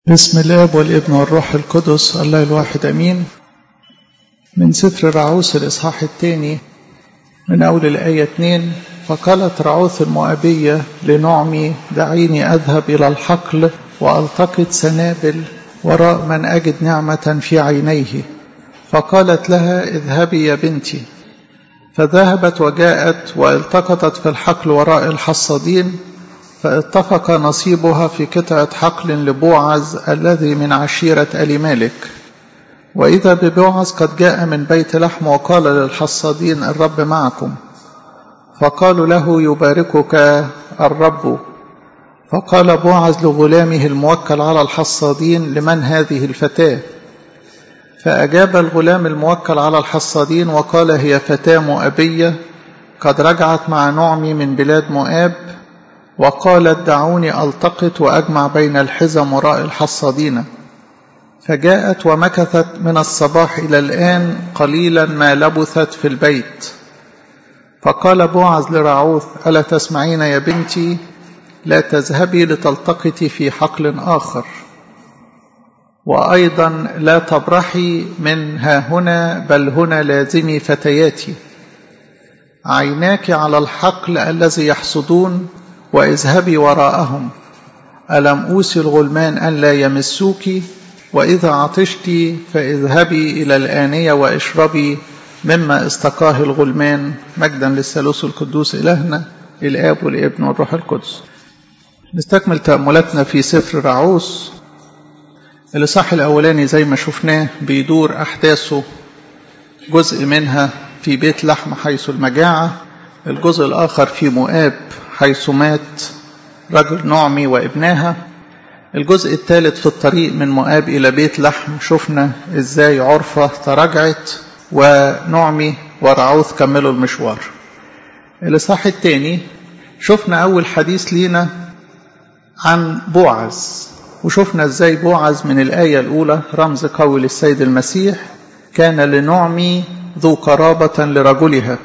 بسم الله والابن والروح القدس الله الواحد امين من سفر رعوس الاصحاح الثاني من اول الايه 2 فقالت رعوث المؤبيه لنعمي دعيني اذهب الى الحقل والتقط سنابل وراء من اجد نعمه في عينيه فقالت لها اذهبي يا بنتي فذهبت وجاءت والتقطت في الحقل وراء الحصادين فاتفق نصيبها في قطعة حقل لبوعز الذي من عشيرة آل مالك وإذا ببوعز قد جاء من بيت لحم وقال للحصادين الرب معكم فقالوا له يباركك الرب فقال بوعز لغلامه الموكل على الحصادين لمن هذه الفتاة فأجاب الغلام الموكل على الحصادين وقال هي فتاة مؤبية قد رجعت مع نعمي من بلاد مؤاب وقالت دعوني التقط واجمع بين الحزم وراء الحصادين فجاءت ومكثت من الصباح الى الان قليلا ما لبثت في البيت فقال بوعز لرعوث الا تسمعين يا بنتي لا تذهبي لتلتقطي في حقل اخر وايضا لا تبرحي من ها هنا بل هنا لازمي فتياتي عيناك على الحقل الذي يحصدون واذهبي وراءهم ألم أوصي الغلمان أن لا يمسوك وإذا عطشت فاذهبي إلى الآنية واشربي مما استقاه الغلمان مجدا للثالوث القدوس إلهنا الآب والابن والروح القدس نستكمل تأملاتنا في سفر رعوس الإصحاح الأولاني زي ما شفناه بيدور أحداثه جزء منها في بيت لحم حيث المجاعة الجزء الآخر في مؤاب حيث مات رجل نعمي وابناها الجزء الثالث في الطريق من مؤاب إلى بيت لحم شفنا إزاي عرفة تراجعت ونعمي ورعوث كملوا المشوار الإصحاح الثاني شفنا أول حديث لينا عن بوعز وشفنا إزاي بوعز من الآية الأولى رمز قوي للسيد المسيح كان لنعمي ذو قرابة لرجلها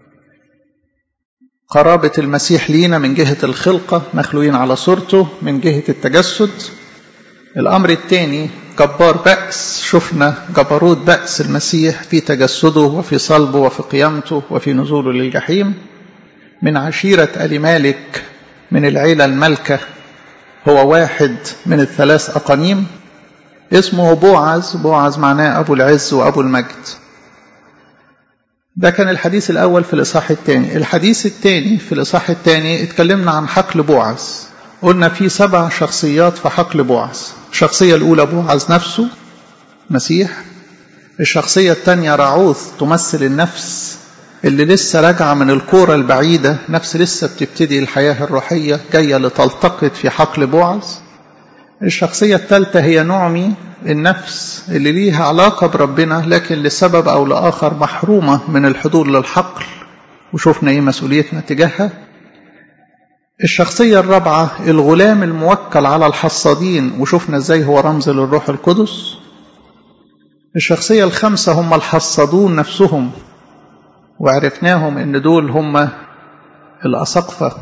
قرابة المسيح لينا من جهة الخلقة مخلوقين على صورته من جهة التجسد الأمر الثاني جبار بأس شفنا جبروت بأس المسيح في تجسده وفي صلبه وفي قيامته وفي نزوله للجحيم من عشيرة آل مالك من العيلة الملكة هو واحد من الثلاث أقانيم اسمه بوعز بوعز معناه أبو العز وأبو المجد ده كان الحديث الأول في الإصحاح الثاني الحديث الثاني في الإصحاح الثاني اتكلمنا عن حقل بوعز قلنا في سبع شخصيات في حقل بوعز الشخصية الأولى بوعز نفسه مسيح الشخصية الثانية رعوث تمثل النفس اللي لسه راجعة من الكورة البعيدة نفس لسه بتبتدي الحياة الروحية جاية لتلتقط في حقل بوعز الشخصية الثالثة هي نعمي النفس اللي ليها علاقة بربنا لكن لسبب أو لآخر محرومة من الحضور للحقل وشوفنا إيه مسؤوليتنا تجاهها الشخصية الرابعة الغلام الموكل على الحصادين وشوفنا إزاي هو رمز للروح القدس الشخصية الخامسة هم الحصادون نفسهم وعرفناهم إن دول هم الأسقفة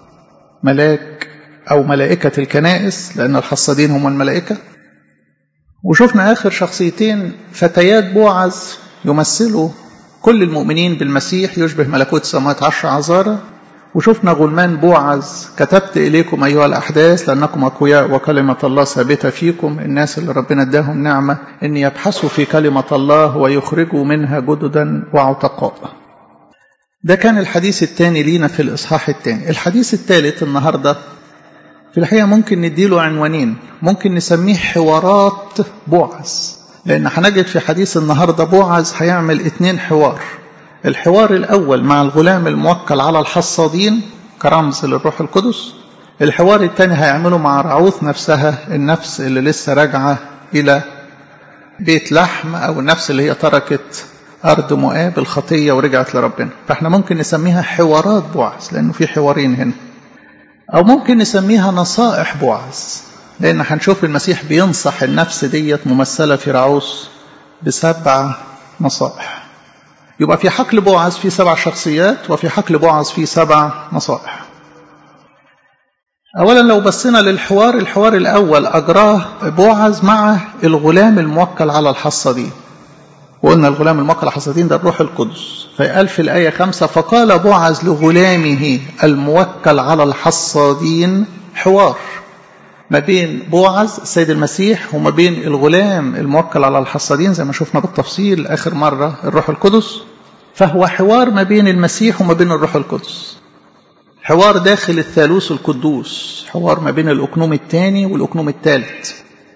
ملاك أو ملائكة الكنائس لأن الحصادين هم الملائكة وشفنا آخر شخصيتين فتيات بوعز يمثلوا كل المؤمنين بالمسيح يشبه ملكوت السماوات عشر عذارى وشفنا غلمان بوعز كتبت إليكم أيها الأحداث لأنكم أقوياء وكلمة الله ثابتة فيكم الناس اللي ربنا اداهم نعمة أن يبحثوا في كلمة الله ويخرجوا منها جددا وعتقاء ده كان الحديث الثاني لينا في الإصحاح الثاني الحديث الثالث النهاردة في الحقيقة ممكن نديله عنوانين ممكن نسميه حوارات بوعز لأن هنجد في حديث النهاردة بوعز هيعمل اتنين حوار الحوار الأول مع الغلام الموكل على الحصادين كرمز للروح القدس الحوار الثاني هيعمله مع رعوث نفسها النفس اللي لسه راجعة إلى بيت لحم أو النفس اللي هي تركت أرض مؤاب الخطية ورجعت لربنا فاحنا ممكن نسميها حوارات بوعز لأنه في حوارين هنا أو ممكن نسميها نصائح بوعز لأن هنشوف المسيح بينصح النفس ديت ممثلة في رعوس بسبع نصائح يبقى في حقل بوعز في سبع شخصيات وفي حقل بوعز في سبع نصائح أولا لو بصينا للحوار الحوار الأول أجراه بوعز مع الغلام الموكل على الحصادين وقلنا الغلام الموكل على الحصادين ده الروح القدس فقال في الآية خمسة فقال بوعز لغلامه الموكل على الحصادين حوار ما بين بوعز السيد المسيح وما بين الغلام الموكل على الحصادين زي ما شفنا بالتفصيل آخر مرة الروح القدس فهو حوار ما بين المسيح وما بين الروح القدس حوار داخل الثالوث القدوس حوار ما بين الأكنوم الثاني والأكنوم الثالث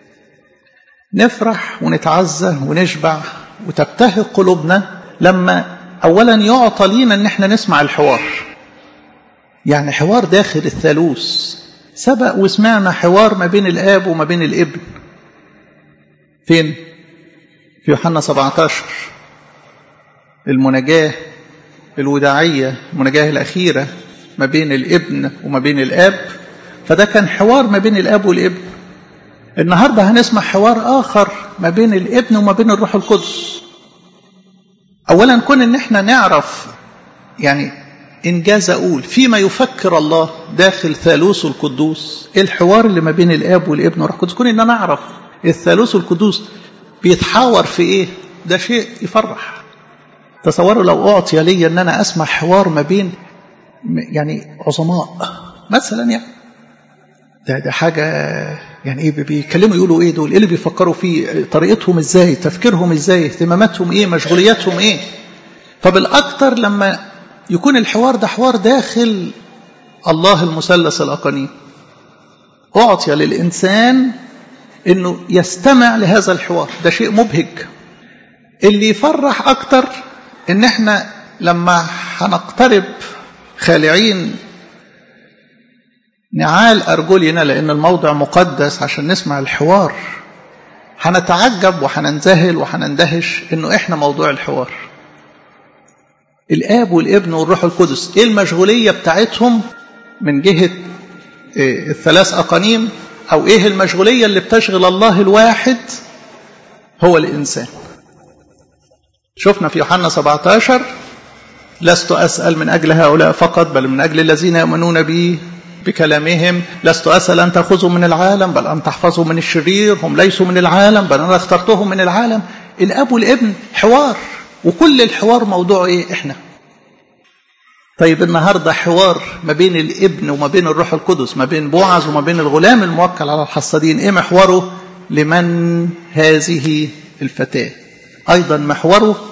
نفرح ونتعزى ونشبع وتبتهج قلوبنا لما أولا يعطى لينا أن احنا نسمع الحوار يعني حوار داخل الثالوث سبق وسمعنا حوار ما بين الآب وما بين الابن فين؟ في يوحنا 17 المناجاة الوداعية المناجاة الأخيرة ما بين الابن وما بين الاب فده كان حوار ما بين الاب والابن النهارده هنسمع حوار اخر ما بين الابن وما بين الروح القدس اولا كون ان احنا نعرف يعني انجاز اقول فيما يفكر الله داخل ثالوث القدوس الحوار اللي ما بين الاب والابن والروح القدس كون ان انا اعرف الثالوث القدوس بيتحاور في ايه ده شيء يفرح تصوروا لو اعطي لي ان انا اسمع حوار ما بين يعني عظماء مثلا يعني ده ده حاجة يعني ايه بيتكلموا يقولوا ايه دول ايه اللي بيفكروا فيه طريقتهم ازاي تفكيرهم ازاي اهتماماتهم ايه مشغولياتهم ايه فبالاكثر لما يكون الحوار ده حوار داخل الله المثلث الاقانيم اعطي للانسان انه يستمع لهذا الحوار ده شيء مبهج اللي يفرح اكتر ان احنا لما هنقترب خالعين نعال أرجلنا لأن الموضع مقدس عشان نسمع الحوار هنتعجب وهننذهل وهنندهش إنه إحنا موضوع الحوار الآب والابن والروح القدس إيه المشغولية بتاعتهم من جهة الثلاث أقانيم أو إيه المشغولية اللي بتشغل الله الواحد هو الإنسان شفنا في يوحنا 17 لست أسأل من أجل هؤلاء فقط بل من أجل الذين يؤمنون بي بكلامهم لست أسأل أن تأخذوا من العالم بل أن تحفظوا من الشرير هم ليسوا من العالم بل أنا اخترتهم من العالم الأب والابن حوار وكل الحوار موضوعه إيه إحنا طيب النهاردة حوار ما بين الابن وما بين الروح القدس ما بين بوعز وما بين الغلام الموكل على الحصادين إيه محوره لمن هذه الفتاة أيضا محوره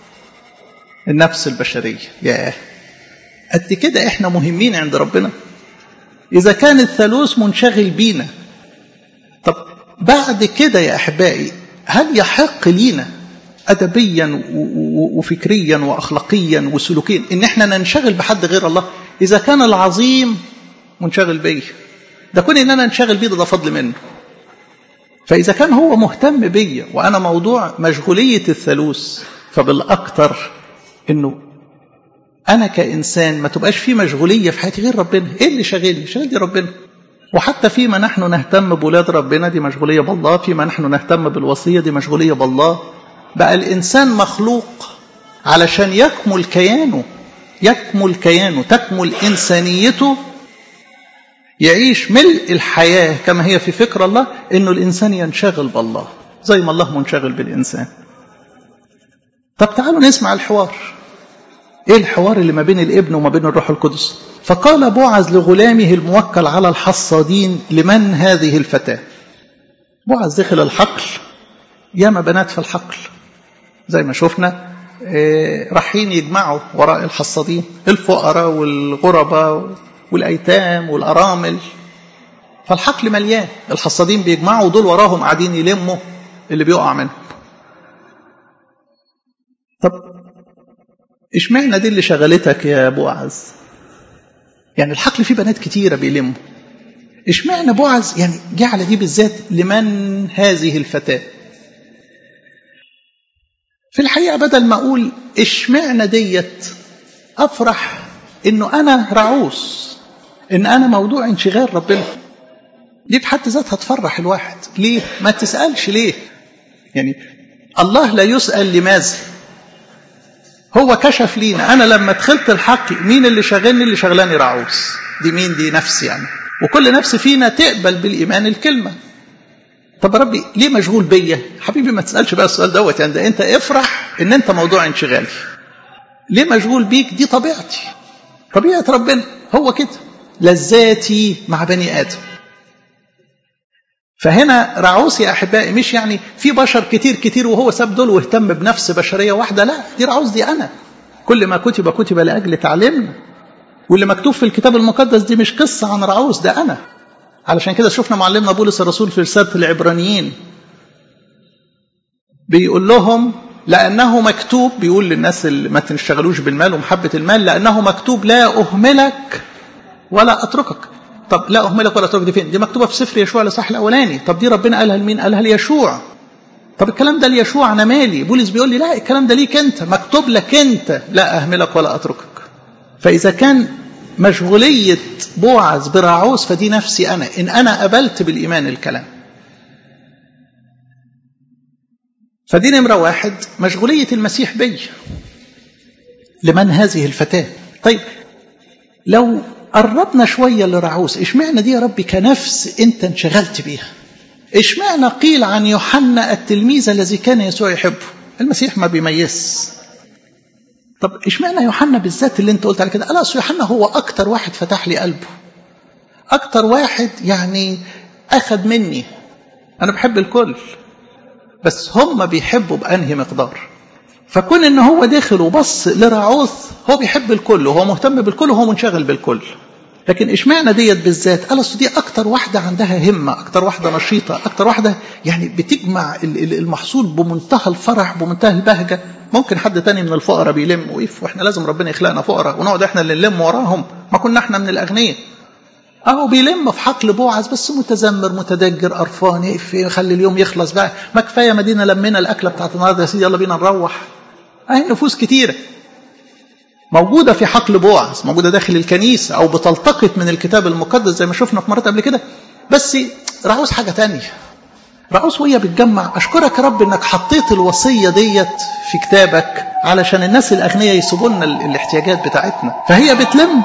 النفس البشرية ياه قد كده احنا مهمين عند ربنا إذا كان الثالوث منشغل بينا طب بعد كده يا أحبائي هل يحق لينا أدبيا وفكريا وأخلاقيا وسلوكيا إن احنا ننشغل بحد غير الله إذا كان العظيم منشغل بيا ده كون إن أنا انشغل بيه ده, ده فضل منه فإذا كان هو مهتم بيا وأنا موضوع مشغولية الثالوث فبالأكثر إنه أنا كإنسان ما تبقاش في مشغولية في حياتي غير ربنا إيه اللي شاغلني شاغلني ربنا وحتى فيما نحن نهتم بولاد ربنا دي مشغولية بالله فيما نحن نهتم بالوصية دي مشغولية بالله بقى الإنسان مخلوق علشان يكمل كيانه يكمل كيانه تكمل إنسانيته يعيش ملء الحياة كما هي في فكر الله إنه الإنسان ينشغل بالله زي ما الله منشغل بالإنسان طب تعالوا نسمع الحوار ايه الحوار اللي ما بين الابن وما بين الروح القدس فقال بوعز لغلامه الموكل على الحصادين لمن هذه الفتاة بوعز دخل الحقل ياما بنات في الحقل زي ما شفنا إيه رايحين يجمعوا وراء الحصادين الفقراء والغرباء والأيتام والأرامل فالحقل مليان الحصادين بيجمعوا دول وراهم قاعدين يلموا اللي بيقع منهم طب اشمعنى دي اللي شغلتك يا بوعز يعني الحقل فيه بنات كتيرة بيلموا اشمعنى بوعز يعني جه على دي بالذات لمن هذه الفتاة في الحقيقة بدل ما أقول اشمعنى ديت أفرح إنه أنا رعوس إن أنا موضوع انشغال ربنا دي في حد ذاتها تفرح الواحد ليه؟ ما تسألش ليه؟ يعني الله لا يسأل لماذا هو كشف لينا انا لما دخلت الحقل مين اللي شغلني اللي شغلاني رعوس دي مين دي نفسي يعني وكل نفس فينا تقبل بالإيمان الكلمة طب يا ربي ليه مشغول بيا حبيبي ما تسألش بقى السؤال دوت يعني ده انت افرح ان انت موضوع انشغالي ليه مشغول بيك دي طبيعتي طبيعة ربنا هو كده لذاتي مع بني آدم فهنا رعوس يا أحبائي مش يعني في بشر كتير كتير وهو ساب دول واهتم بنفس بشرية واحدة لا دي رعوس دي أنا كل ما كتب كتب لأجل تعليمنا واللي مكتوب في الكتاب المقدس دي مش قصة عن رعوس ده أنا علشان كده شفنا معلمنا بولس الرسول في رسالة العبرانيين بيقول لهم لأنه مكتوب بيقول للناس اللي ما تنشغلوش بالمال ومحبة المال لأنه مكتوب لا أهملك ولا أتركك طب لا أهملك ولا أتركك دي فين دي مكتوبة في سفر يشوع الإصحاح الأولاني طب دي ربنا قالها لمين قالها ليشوع طب الكلام ده ليشوع أنا مالي بولس بيقول لي لا الكلام ده ليك أنت مكتوب لك أنت لا أهملك ولا أتركك فإذا كان مشغولية بوعز براعوس فدي نفسي أنا إن أنا قبلت بالإيمان الكلام فدي نمرة واحد مشغولية المسيح بي لمن هذه الفتاة طيب لو قربنا شوية لرعوس اشمعنى دي يا ربي كنفس انت انشغلت بيها اشمعنى قيل عن يوحنا التلميذ الذي كان يسوع يحبه المسيح ما بيميز طب اشمعنى يوحنا بالذات اللي انت قلت على كده قال اصل يوحنا هو اكتر واحد فتح لي قلبه اكتر واحد يعني اخذ مني انا بحب الكل بس هم بيحبوا بانهي مقدار فكون ان هو داخل وبص لرعوث هو بيحب الكل وهو مهتم بالكل وهو منشغل بالكل لكن اشمعنى ديت بالذات قال اصل دي اكتر واحده عندها همه اكتر واحده نشيطه اكتر واحده يعني بتجمع المحصول بمنتهى الفرح بمنتهى البهجه ممكن حد تاني من الفقراء بيلم ويف واحنا لازم ربنا يخلقنا فقراء ونقعد احنا اللي نلم وراهم ما كنا احنا من الاغنياء اهو بيلم في حقل بوعز بس متذمر متدجر قرفان يقف يخلي اليوم يخلص بقى ما كفايه مدينه لمينا الاكله بتاعت النهارده يا سيدي يلا بينا نروح اهي نفوس كتيره موجوده في حقل بوعز موجوده داخل الكنيسه او بتلتقط من الكتاب المقدس زي ما شفنا في مرات قبل كده بس رعوز حاجه تانية رعوز وهي بتجمع اشكرك يا رب انك حطيت الوصيه ديت في كتابك علشان الناس الاغنياء يسيبوا لنا الاحتياجات بتاعتنا فهي بتلم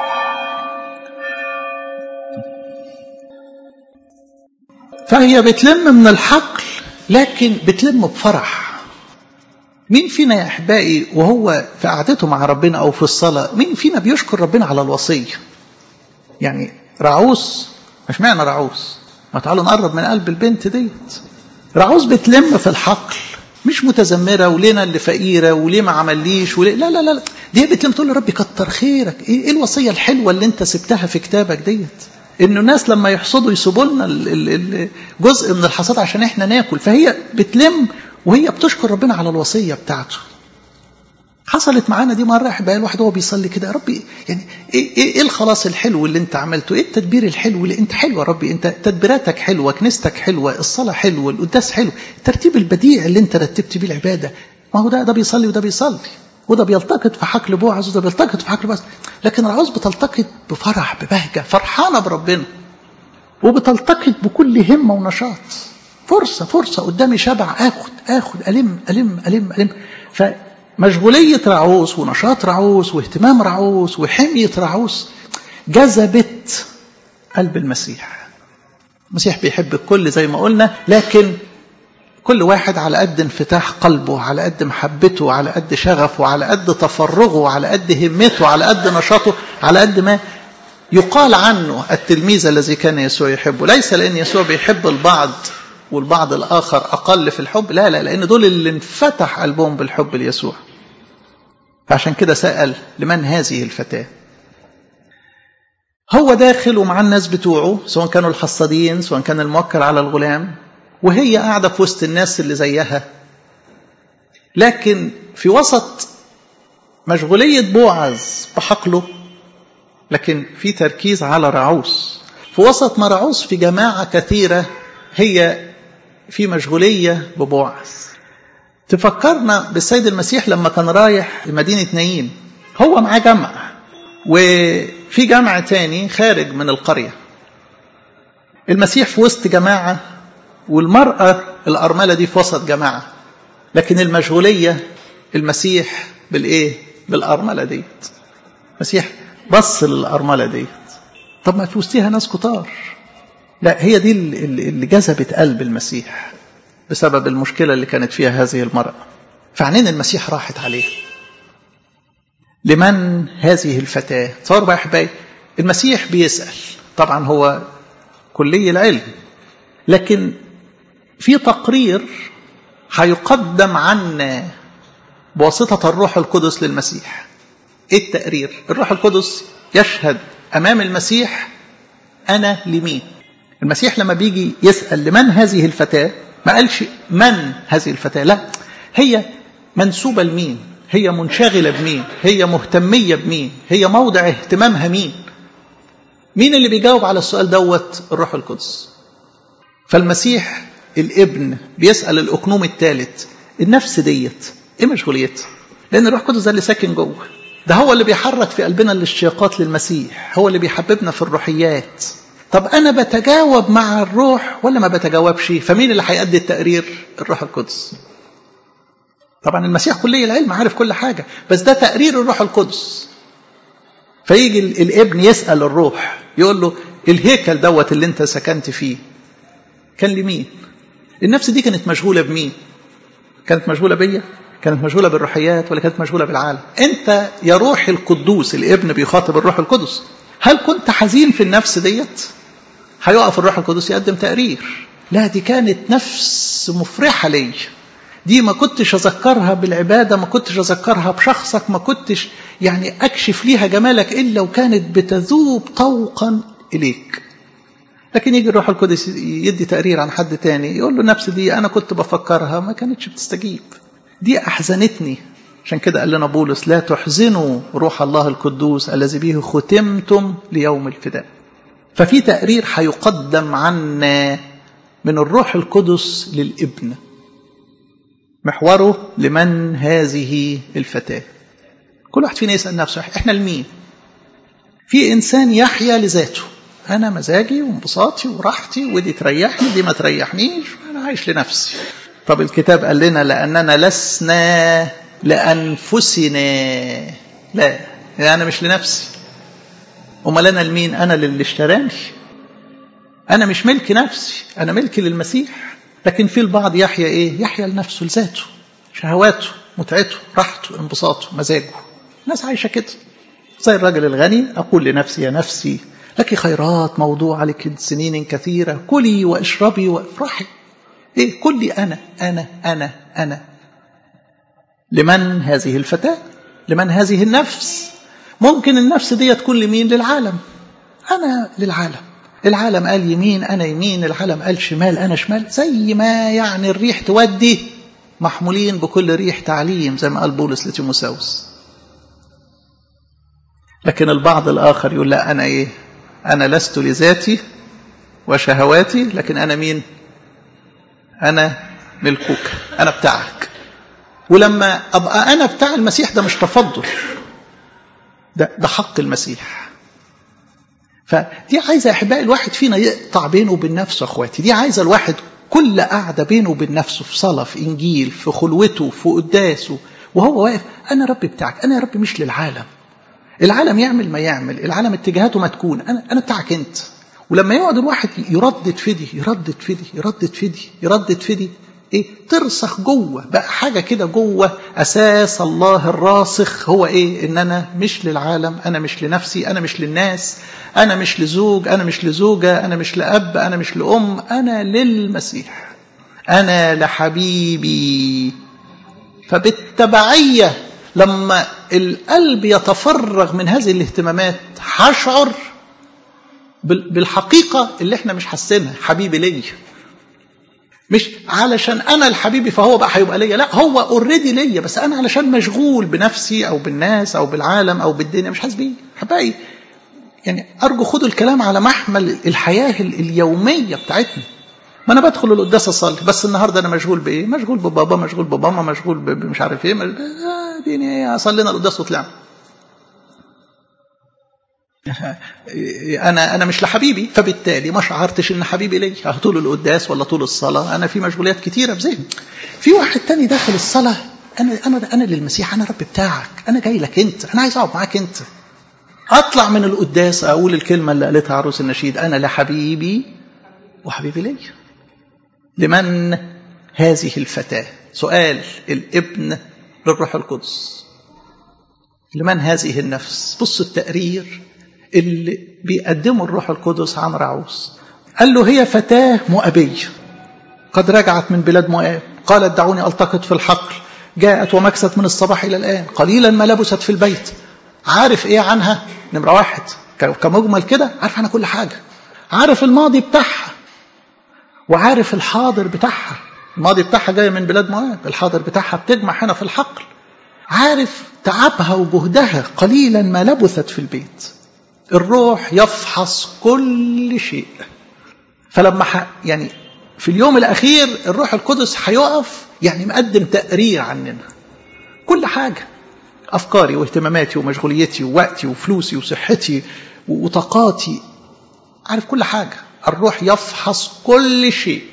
فهي بتلم من الحقل لكن بتلم بفرح مين فينا يا احبائي وهو في قعدته مع ربنا او في الصلاه مين فينا بيشكر ربنا على الوصيه يعني رعوس مش معنى رعوس ما تعالوا نقرب من قلب البنت ديت رعوس بتلم في الحقل مش متذمره ولينا اللي فقيره وليه ما عمليش وليه لا لا لا دي بتلم تقول له ربي كتر خيرك ايه الوصيه الحلوه اللي انت سبتها في كتابك ديت انه الناس لما يحصدوا يسيبوا لنا جزء من الحصاد عشان احنا ناكل فهي بتلم وهي بتشكر ربنا على الوصيه بتاعته حصلت معانا دي مره احبائي الواحد وهو بيصلي كده يا ربي يعني ايه ايه, إيه الخلاص الحلو اللي انت عملته؟ ايه التدبير الحلو اللي انت حلو يا ربي انت تدبيراتك حلوه، كنيستك حلوه، الصلاه حلوه، القداس حلو، الترتيب البديع اللي انت رتبت بيه العباده، ما هو ده ده بيصلي وده بيصلي، وده بيلتقط في حقل بوعز وده بيلتقط في حقل بوعز، لكن العوز بتلتقط بفرح ببهجه، فرحانه بربنا. وبتلتقط بكل همه ونشاط. فرصه فرصه قدامي شبع اخد اخد الم الم الم الم ف مشغولية رعوس ونشاط رعوس واهتمام رعوس وحمية رعوس جذبت قلب المسيح المسيح بيحب الكل زي ما قلنا لكن كل واحد على قد انفتاح قلبه على قد محبته على قد شغفه على قد تفرغه على قد همته على قد نشاطه على قد ما يقال عنه التلميذ الذي كان يسوع يحبه ليس لأن يسوع بيحب البعض والبعض الآخر أقل في الحب لا لا لأن دول اللي انفتح قلبهم بالحب ليسوع فعشان كده سأل لمن هذه الفتاة هو داخل ومع الناس بتوعه سواء كانوا الحصادين سواء كان الموكل على الغلام وهي قاعدة في وسط الناس اللي زيها لكن في وسط مشغولية بوعز بحقله لكن في تركيز على رعوس في وسط ما رعوس في جماعة كثيرة هي في مشغولية ببوعز تفكرنا بالسيد المسيح لما كان رايح لمدينة نايين هو معاه جمع وفي جمع تاني خارج من القرية المسيح في وسط جماعة والمرأة الأرملة دي في وسط جماعة لكن المشغولية المسيح بالإيه؟ بالأرملة ديت المسيح بص للأرملة ديت طب ما في وسطها ناس كتار لا هي دي اللي جذبت قلب المسيح بسبب المشكلة اللي كانت فيها هذه المرأة فعنين المسيح راحت عليه لمن هذه الفتاة تصور بقى أحبائي المسيح بيسأل طبعا هو كلي العلم لكن في تقرير هيقدم عنا بواسطة الروح القدس للمسيح ايه التقرير الروح القدس يشهد امام المسيح انا لمين المسيح لما بيجي يسأل لمن هذه الفتاة ما قالش من هذه الفتاة لا هي منسوبة لمين هي منشغلة بمين هي مهتمية بمين هي موضع اهتمامها مين مين اللي بيجاوب على السؤال دوت الروح القدس فالمسيح الابن بيسأل الأقنوم الثالث النفس ديت ايه مشغوليتها لأن الروح القدس ده اللي ساكن جوه ده هو اللي بيحرك في قلبنا الاشتياقات للمسيح هو اللي بيحببنا في الروحيات طب أنا بتجاوب مع الروح ولا ما بتجاوبش فمين اللي هيأدي التقرير الروح القدس طبعا المسيح كلية العلم عارف كل حاجة بس ده تقرير الروح القدس فيجي الابن يسأل الروح يقول له الهيكل دوت اللي انت سكنت فيه كان لمين النفس دي كانت مشغولة بمين كانت مشغولة بيا كانت مشغولة بالروحيات ولا كانت مشغولة بالعالم انت يا روح القدوس الابن بيخاطب الروح القدس هل كنت حزين في النفس ديت هيقف الروح القدس يقدم تقرير لا دي كانت نفس مفرحة لي دي ما كنتش أذكرها بالعبادة ما كنتش أذكرها بشخصك ما كنتش يعني أكشف ليها جمالك إلا وكانت بتذوب طوقا إليك لكن يجي الروح القدس يدي تقرير عن حد تاني يقول له نفس دي أنا كنت بفكرها ما كانتش بتستجيب دي أحزنتني عشان كده قال لنا بولس لا تحزنوا روح الله القدوس الذي به ختمتم ليوم الفداء ففي تقرير هيقدم عنا من الروح القدس للابن محوره لمن هذه الفتاة كل واحد فينا يسأل نفسه احنا لمين في إنسان يحيا لذاته أنا مزاجي وانبساطي وراحتي ودي تريحني دي ما تريحنيش أنا عايش لنفسي طب الكتاب قال لنا لأننا لسنا لأنفسنا لا أنا مش لنفسي أمال أنا لمين أنا للي اشتراني أنا مش ملك نفسي أنا ملك للمسيح لكن في البعض يحيا إيه يحيا لنفسه لذاته شهواته متعته راحته انبساطه مزاجه الناس عايشة كده زي الراجل الغني أقول لنفسي يا نفسي لك خيرات موضوعة لك سنين كثيرة كلي واشربي وافرحي إيه كلي أنا أنا أنا أنا لمن هذه الفتاة لمن هذه النفس ممكن النفس دي تكون لمين للعالم أنا للعالم العالم قال يمين أنا يمين العالم قال شمال أنا شمال زي ما يعني الريح تودي محمولين بكل ريح تعليم زي ما قال بولس لتيموساوس لكن البعض الآخر يقول لا أنا إيه أنا لست لذاتي وشهواتي لكن أنا مين أنا ملكوك أنا بتاعك ولما أبقى أنا بتاع المسيح ده مش تفضل ده, ده حق المسيح فدي عايزة يا أحبائي الواحد فينا يقطع بينه وبين نفسه أخواتي دي عايزة الواحد كل قعدة بينه وبين نفسه في صلاة في إنجيل في خلوته في قداسه وهو واقف أنا ربي بتاعك أنا يا ربي مش للعالم العالم يعمل ما يعمل العالم اتجاهاته ما تكون أنا, أنا بتاعك أنت ولما يقعد الواحد يردد في دي يردد في دي يردد في دي يردد في دي ايه ترسخ جوه بقى حاجه كده جوه اساس الله الراسخ هو ايه ان انا مش للعالم انا مش لنفسي انا مش للناس انا مش لزوج انا مش لزوجه انا مش لاب انا مش لام انا للمسيح انا لحبيبي فبالتبعيه لما القلب يتفرغ من هذه الاهتمامات هشعر بالحقيقه اللي احنا مش حاسينها حبيبي ليا مش علشان انا الحبيبي فهو بقى هيبقى ليا لا هو اوريدي ليا بس انا علشان مشغول بنفسي او بالناس او بالعالم او بالدنيا مش حاسس بيه حبايبي يعني ارجو خدوا الكلام على محمل الحياه اليوميه بتاعتنا ما انا بدخل القداس اصلي بس النهارده انا مشغول بايه مشغول ببابا مشغول بماما مشغول بمش عارف ايه ديني ايه صلينا القداس وطلعنا انا انا مش لحبيبي فبالتالي ما شعرتش ان حبيبي ليا طول القداس ولا طول الصلاه انا في مشغوليات كتيره بذهني في واحد تاني داخل الصلاه انا انا انا للمسيح انا رب بتاعك انا جاي لك انت انا عايز اقعد معاك انت اطلع من القداس اقول الكلمه اللي قالتها عروس النشيد انا لحبيبي وحبيبي ليا لمن هذه الفتاه سؤال الابن للروح القدس لمن هذه النفس بصوا التقرير اللي بيقدمه الروح القدس عن رعوس قال له هي فتاه مؤبيه قد رجعت من بلاد مؤاب قالت دعوني التقط في الحقل جاءت ومكست من الصباح الى الان قليلا ما لبست في البيت عارف ايه عنها نمره واحد كمجمل كده عارف عنها كل حاجه عارف الماضي بتاعها وعارف الحاضر بتاعها الماضي بتاعها جاي من بلاد مؤاب الحاضر بتاعها بتجمع هنا في الحقل عارف تعبها وجهدها قليلا ما لبثت في البيت الروح يفحص كل شيء فلما ح... يعني في اليوم الأخير الروح القدس هيقف يعني مقدم تقرير عننا كل حاجة أفكاري واهتماماتي ومشغوليتي ووقتي وفلوسي وصحتي وطاقاتي عارف كل حاجة الروح يفحص كل شيء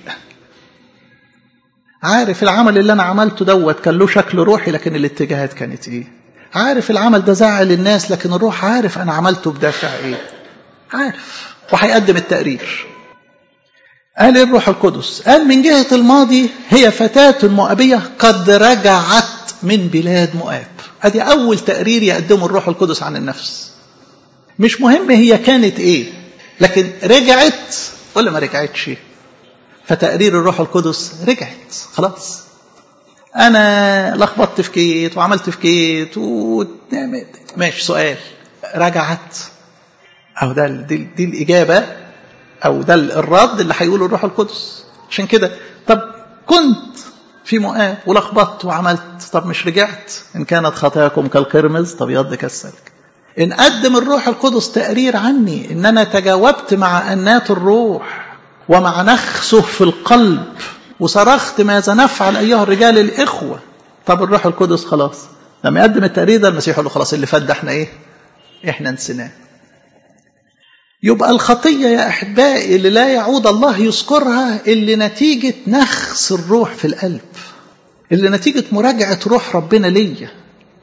عارف العمل اللي أنا عملته دوت كان له شكل روحي لكن الاتجاهات كانت إيه عارف العمل ده زعل الناس لكن الروح عارف أنا عملته بدافع إيه عارف وهيقدم التقرير قال الروح القدس قال من جهة الماضي هي فتاة مؤبية قد رجعت من بلاد مؤاب ادي اول تقرير يقدمه الروح القدس عن النفس مش مهم هي كانت ايه لكن رجعت ولا ما رجعتش فتقرير الروح القدس رجعت خلاص انا لخبطت في كيت وعملت في كيت و... ماشي سؤال رجعت اهو ده دي, دي الاجابه او ده الرد اللي هيقوله الروح القدس عشان كده طب كنت في مؤاب ولخبطت وعملت طب مش رجعت ان كانت خطاياكم كالقرمز تبيض كالسلك ان قدم الروح القدس تقرير عني ان انا تجاوبت مع انات الروح ومع نخسه في القلب وصرخت ماذا نفعل ايها الرجال الاخوه طب الروح القدس خلاص لما يقدم التقرير ده المسيح يقول له خلاص اللي فات ده احنا ايه احنا نسيناه يبقى الخطية يا أحبائي اللي لا يعود الله يذكرها اللي نتيجة نخس الروح في القلب اللي نتيجة مراجعة روح ربنا ليا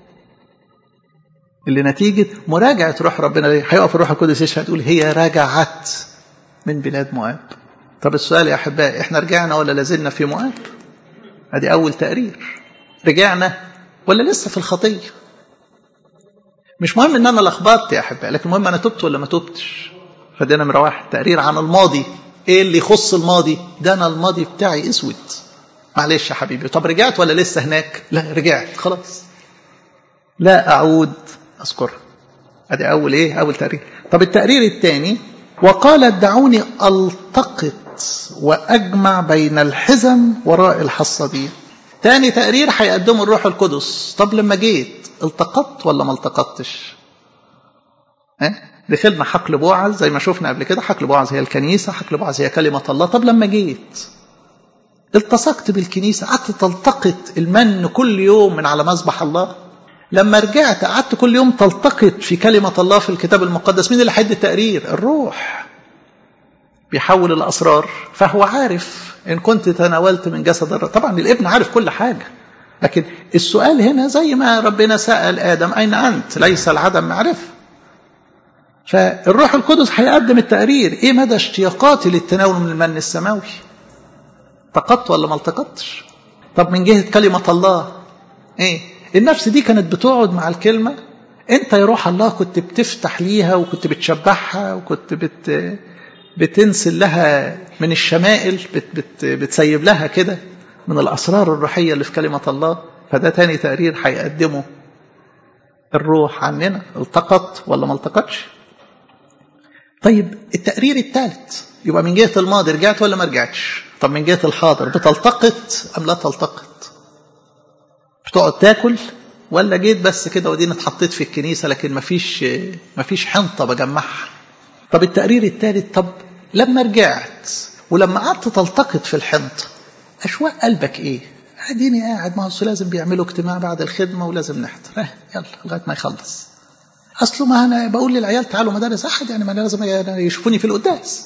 اللي نتيجة مراجعة روح ربنا ليا هيقف الروح القدس يشهد تقول هي رجعت من بلاد مؤاب طب السؤال يا أحبائي احنا رجعنا ولا لازلنا في مؤاب ادي أول تقرير رجعنا ولا لسه في الخطية مش مهم ان انا لخبطت يا احبائي لكن المهم انا تبت ولا ما تبتش فده نمرة واحد تقرير عن الماضي ايه اللي يخص الماضي ده انا الماضي بتاعي اسود معلش يا حبيبي طب رجعت ولا لسه هناك لا رجعت خلاص لا اعود اذكر ادي اول ايه اول تقرير طب التقرير الثاني وقالت دعوني التقط واجمع بين الحزم وراء الحصادين تاني تقرير هيقدمه الروح القدس طب لما جيت التقطت ولا ما التقطتش اه؟ دخلنا حقل بوعز زي ما شفنا قبل كده حقل بوعز هي الكنيسة حقل بوعز هي كلمة الله طب لما جيت التصقت بالكنيسة قعدت تلتقط المن كل يوم من على مذبح الله لما رجعت قعدت كل يوم تلتقط في كلمة الله في الكتاب المقدس مين اللي حد التقرير الروح بيحول الأسرار فهو عارف إن كنت تناولت من جسد الرب طبعا الابن عارف كل حاجة لكن السؤال هنا زي ما ربنا سأل آدم أين أنت ليس العدم معرفة فالروح القدس هيقدم التقرير ايه مدى اشتياقاتي للتناول من المن السماوي التقطت ولا ما التقطتش طب من جهه كلمه الله ايه النفس دي كانت بتقعد مع الكلمه انت يا روح الله كنت بتفتح ليها وكنت بتشبعها وكنت بت بتنسل لها من الشمائل بت بت بتسيب لها كده من الاسرار الروحيه اللي في كلمه الله فده تاني تقرير هيقدمه الروح عننا التقط ولا ما التقطش طيب التقرير الثالث يبقى من جهة الماضي رجعت ولا ما رجعتش طب من جهة الحاضر بتلتقط أم لا تلتقط بتقعد تاكل ولا جيت بس كده ودينا اتحطيت في الكنيسة لكن مفيش مفيش حنطة بجمعها طب التقرير الثالث طب لما رجعت ولما قعدت تلتقط في الحنطة أشواق قلبك إيه اديني قاعد ما هو لازم بيعملوا اجتماع بعد الخدمة ولازم نحضر اه يلا لغاية ما يخلص اصله ما انا بقول للعيال تعالوا مدارس احد يعني ما انا لازم يشوفوني في القداس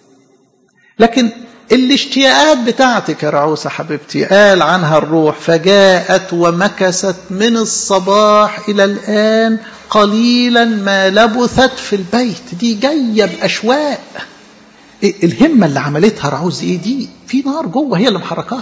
لكن الاشتياقات بتاعتك يا رعوسة حبيبتي قال عنها الروح فجاءت ومكست من الصباح إلى الآن قليلا ما لبثت في البيت دي جاية بأشواق إيه الهمة اللي عملتها رعوز ايه دي في نار جوه هي اللي محركاها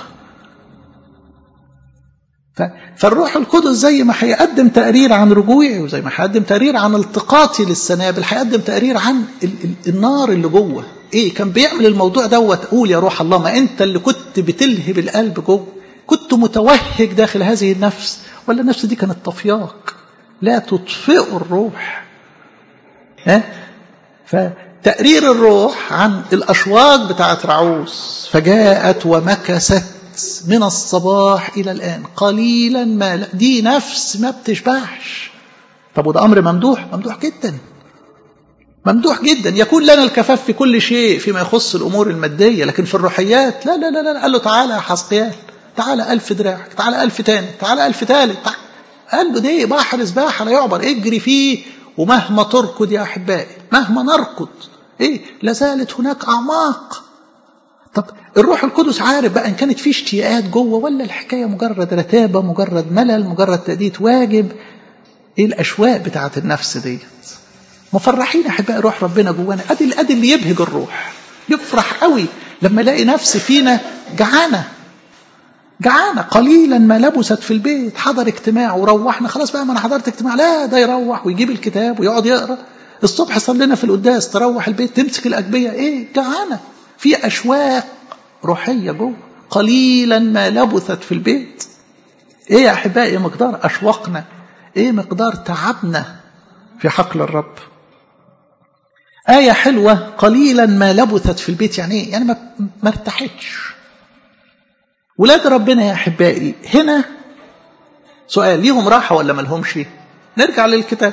فالروح القدس زي ما هيقدم تقرير عن رجوعي وزي ما هيقدم تقرير عن التقاطي للسنابل هيقدم تقرير عن ال ال النار اللي جوه ايه كان بيعمل الموضوع دوت قول يا روح الله ما انت اللي كنت بتلهب القلب جوه كنت متوهج داخل هذه النفس ولا النفس دي كانت طفياك لا تطفئوا الروح ها فتقرير الروح عن الاشواق بتاعت رعوس فجاءت ومكست من الصباح إلى الآن قليلا ما لا دي نفس ما بتشبعش طب وده أمر ممدوح ممدوح جدا ممدوح جدا يكون لنا الكفاف في كل شيء فيما يخص الأمور المادية لكن في الروحيات لا لا لا, لا. قال له تعالى يا حسقيال تعالى ألف دراعك تعالى ألف تاني تعالى ألف تالت قال له ده بحر سباحة لا يعبر اجري فيه ومهما تركض يا أحبائي مهما نركض إيه لازالت هناك أعماق طب الروح القدس عارف بقى ان كانت في اشتياقات جوه ولا الحكايه مجرد رتابه مجرد ملل مجرد تاديه واجب ايه الاشواق بتاعت النفس ديت مفرحين احبائي روح ربنا جوانا ادي ادي اللي يبهج الروح يفرح قوي لما يلاقي نفس فينا جعانه جعانه قليلا ما لبست في البيت حضر اجتماع وروحنا خلاص بقى ما انا حضرت اجتماع لا ده يروح ويجيب الكتاب ويقعد يقرا الصبح صلينا في القداس تروح البيت تمسك الاجبيه ايه جعانه في أشواق روحية جوه قليلا ما لبثت في البيت ايه يا احبائي مقدار اشواقنا ايه مقدار تعبنا في حقل الرب آية حلوة قليلا ما لبثت في البيت يعني ايه يعني ما, ما ارتحتش ولاد ربنا يا احبائي هنا سؤال ليهم راحة ولا ما لهمش نرجع للكتاب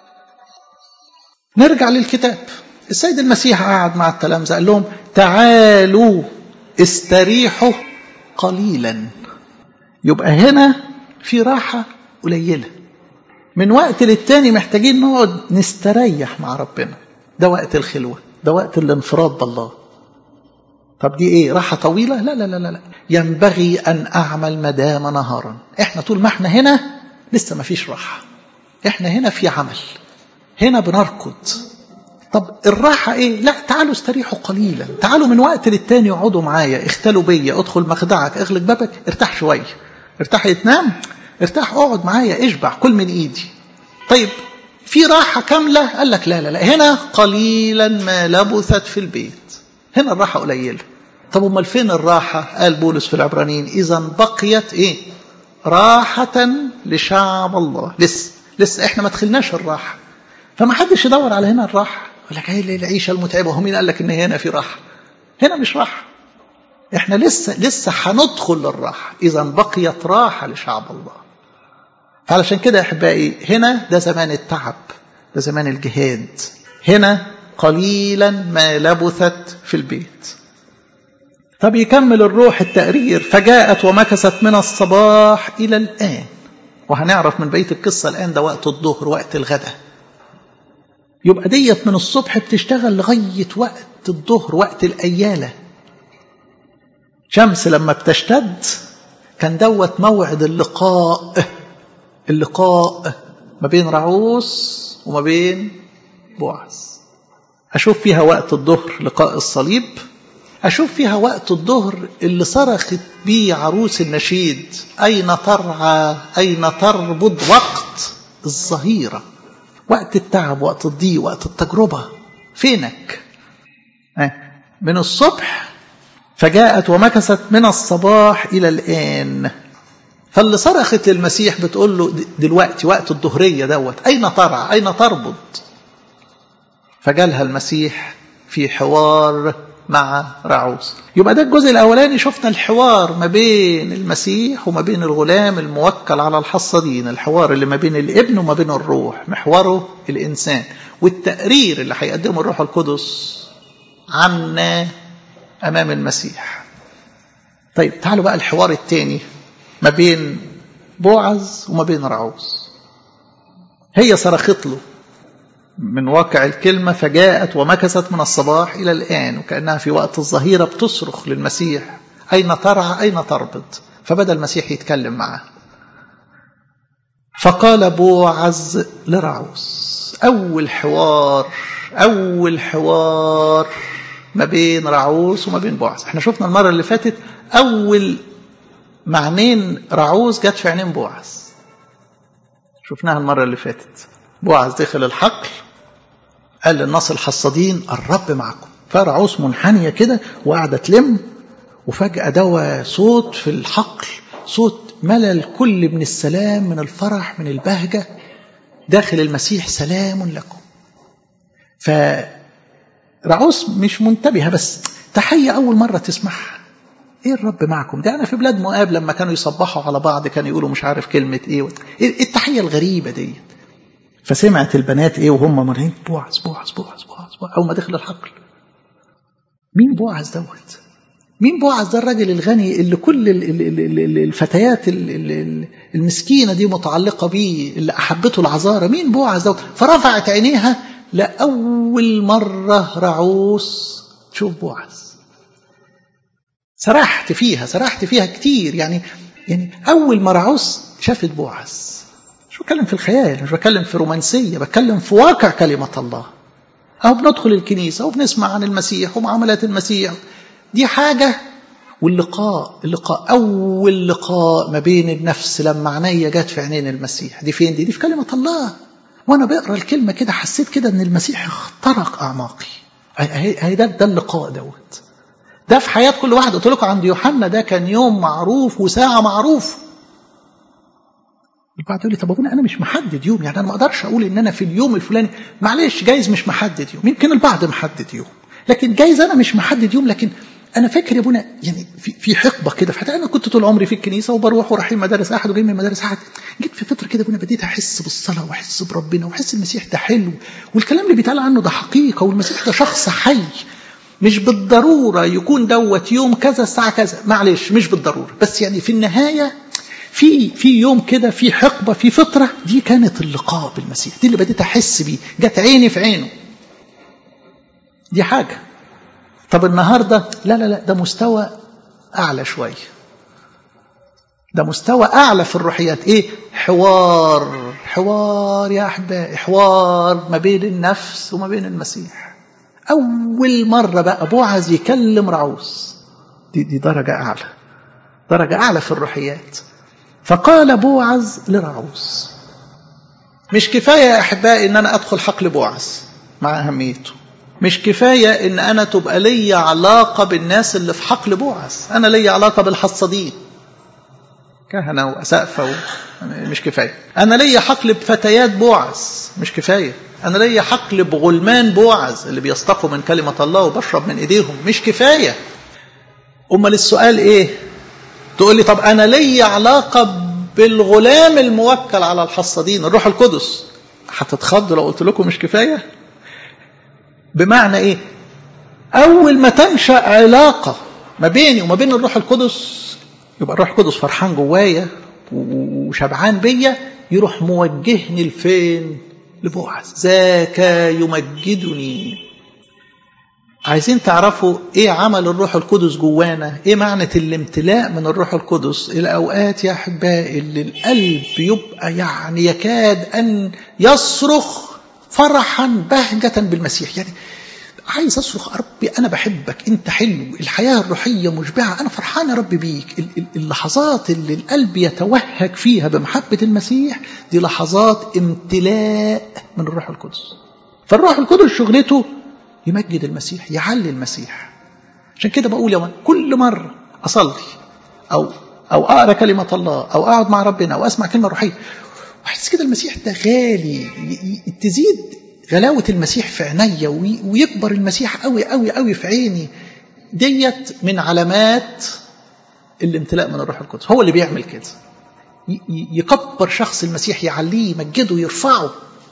نرجع للكتاب السيد المسيح قعد مع التلامذة قال لهم تعالوا استريحوا قليلا يبقى هنا في راحة قليلة من وقت للتاني محتاجين نقعد نستريح مع ربنا ده وقت الخلوة ده وقت الانفراد بالله طب دي ايه راحة طويلة لا لا لا لا ينبغي ان اعمل مدام نهارا احنا طول ما احنا هنا لسه ما فيش راحة احنا هنا في عمل هنا بنركض طب الراحة ايه لا تعالوا استريحوا قليلا تعالوا من وقت للتاني اقعدوا معايا اختلوا بيا ادخل مخدعك اغلق بابك ارتاح شوية ارتاح تنام ارتاح اقعد معايا اشبع كل من ايدي طيب في راحة كاملة قال لك لا لا لا هنا قليلا ما لبثت في البيت هنا الراحة قليلة طب امال فين الراحة قال بولس في العبرانيين اذا بقيت ايه راحة لشعب الله لسه لسه احنا ما دخلناش الراحة فما حدش يدور على هنا الراحة يقول لك ايه العيشة المتعبة هو مين قال لك ان هنا في راحة هنا مش راحة احنا لسه لسه هندخل للراحة اذا بقيت راحة لشعب الله فعلشان كده يا احبائي هنا ده زمان التعب ده زمان الجهاد هنا قليلا ما لبثت في البيت طب يكمل الروح التقرير فجاءت ومكثت من الصباح إلى الآن وهنعرف من بقية القصة الآن ده وقت الظهر وقت الغداء يبقى ديت من الصبح بتشتغل لغاية وقت الظهر وقت الأيالة شمس لما بتشتد كان دوت موعد اللقاء اللقاء ما بين رعوس وما بين بوعز أشوف فيها وقت الظهر لقاء الصليب أشوف فيها وقت الظهر اللي صرخت بيه عروس النشيد أين ترعى أين تربض وقت الظهيرة وقت التعب وقت الضيق وقت التجربة فينك من الصبح فجاءت ومكثت من الصباح إلى الآن فاللي صرخت للمسيح بتقول له دلوقتي وقت الظهرية دوت أين ترعى أين تربض فجالها المسيح في حوار مع رعوز يبقى ده الجزء الأولاني شفنا الحوار ما بين المسيح وما بين الغلام الموكل على الحصادين الحوار اللي ما بين الابن وما بين الروح محوره الإنسان والتقرير اللي هيقدمه الروح القدس عنا أمام المسيح طيب تعالوا بقى الحوار الثاني ما بين بوعز وما بين رعوز هي صرخت له من واقع الكلمة فجاءت ومكثت من الصباح إلى الآن وكأنها في وقت الظهيرة بتصرخ للمسيح أين ترعى أين تربط فبدأ المسيح يتكلم معه فقال بوعز لرعوس أول حوار أول حوار ما بين رعوس وما بين بوعز احنا شفنا المرة اللي فاتت أول معنين رعوس جت في عينين بوعز شفناها المرة اللي فاتت بوعز دخل الحقل قال للناس الحصادين الرب معكم فرعوس منحنية كده وقاعدة تلم وفجأة دوا صوت في الحقل صوت ملى الكل من السلام من الفرح من البهجة داخل المسيح سلام لكم فرعوس مش منتبهة بس تحية أول مرة تسمعها ايه الرب معكم ده انا في بلاد مؤاب لما كانوا يصبحوا على بعض كانوا يقولوا مش عارف كلمة ايه ايه التحية الغريبة ديت فسمعت البنات ايه وهم مرين بوعز بوعز بوعز بوعز, بوعز. اول ما دخل الحقل مين بوعز دوت مين بوعز ده الراجل الغني اللي كل الفتيات المسكينه دي متعلقه بيه اللي احبته العذاره مين بوعز دوت فرفعت عينيها لاول مره رعوس تشوف بوعز سرحت فيها سرحت فيها كتير يعني يعني اول ما رعوس شافت بوعز مش بتكلم في الخيال مش بتكلم في رومانسيه بتكلم في واقع كلمه الله أو بندخل الكنيسة وبنسمع عن المسيح ومعاملات المسيح دي حاجة واللقاء اللقاء أول لقاء ما بين النفس لما عينيا جت في عينين المسيح دي فين دي دي في كلمة الله وأنا بقرأ الكلمة كده حسيت كده إن المسيح اخترق أعماقي هي ده ده اللقاء دوت ده في حياة كل واحد قلت لكم عند يوحنا ده كان يوم معروف وساعة معروف البعض يقول لي طب ابونا انا مش محدد يوم يعني انا ما اقدرش اقول ان انا في اليوم الفلاني معلش جايز مش محدد يوم يمكن البعض محدد يوم لكن جايز انا مش محدد يوم لكن انا فاكر يا ابونا يعني في في حقبه كده في انا كنت طول عمري في الكنيسه وبروح ورايحين مدارس احد وجاي من مدارس احد جيت في فتره كده ابونا بديت احس بالصلاه واحس بربنا واحس المسيح ده حلو والكلام اللي بيتقال عنه ده حقيقه والمسيح ده شخص حي مش بالضروره يكون دوت يوم كذا الساعه كذا معلش مش بالضروره بس يعني في النهايه في في يوم كده في حقبه في فتره دي كانت اللقاء بالمسيح دي اللي بديت احس بيه جت عيني في عينه دي حاجه طب النهارده لا لا لا ده مستوى اعلى شويه ده مستوى اعلى في الروحيات ايه حوار حوار يا احبائي حوار ما بين النفس وما بين المسيح اول مره بقى بوعز يكلم رعوس دي دي درجه اعلى درجه اعلى في الروحيات فقال بوعز لرعوس مش كفاية يا أحبائي إن أنا أدخل حقل بوعز مع أهميته مش كفاية إن أنا تبقى لي علاقة بالناس اللي في حقل بوعز أنا لي علاقة بالحصادين كهنة وأسقفة و... مش كفاية أنا لي حقل بفتيات بوعز مش كفاية أنا لي حقل بغلمان بوعز اللي بيصطفوا من كلمة الله وبشرب من إيديهم مش كفاية أمال السؤال إيه تقول لي طب أنا لي علاقة بالغلام الموكل على الحصادين الروح القدس هتتخضوا لو قلت لكم مش كفاية بمعنى إيه أول ما تنشأ علاقة ما بيني وما بين الروح القدس يبقى الروح القدس فرحان جوايا وشبعان بيا يروح موجهني لفين لبوعز ذاك يمجدني عايزين تعرفوا ايه عمل الروح القدس جوانا ايه معنى الامتلاء من الروح القدس الاوقات يا احبائي اللي القلب يبقى يعني يكاد ان يصرخ فرحا بهجة بالمسيح يعني عايز اصرخ ربي انا بحبك انت حلو الحياه الروحيه مشبعه انا فرحان يا رب بيك اللحظات اللي القلب يتوهج فيها بمحبه المسيح دي لحظات امتلاء من الروح القدس فالروح القدس شغلته يمجد المسيح يعلي المسيح عشان كده بقول يا من كل مره اصلي او او اقرا كلمه الله او اقعد مع ربنا او اسمع كلمه روحيه واحس كده المسيح ده غالي تزيد غلاوة المسيح في عينيا ويكبر المسيح قوي قوي قوي في عيني ديت من علامات الامتلاء من الروح القدس هو اللي بيعمل كده يكبر شخص المسيح يعليه يمجده يرفعه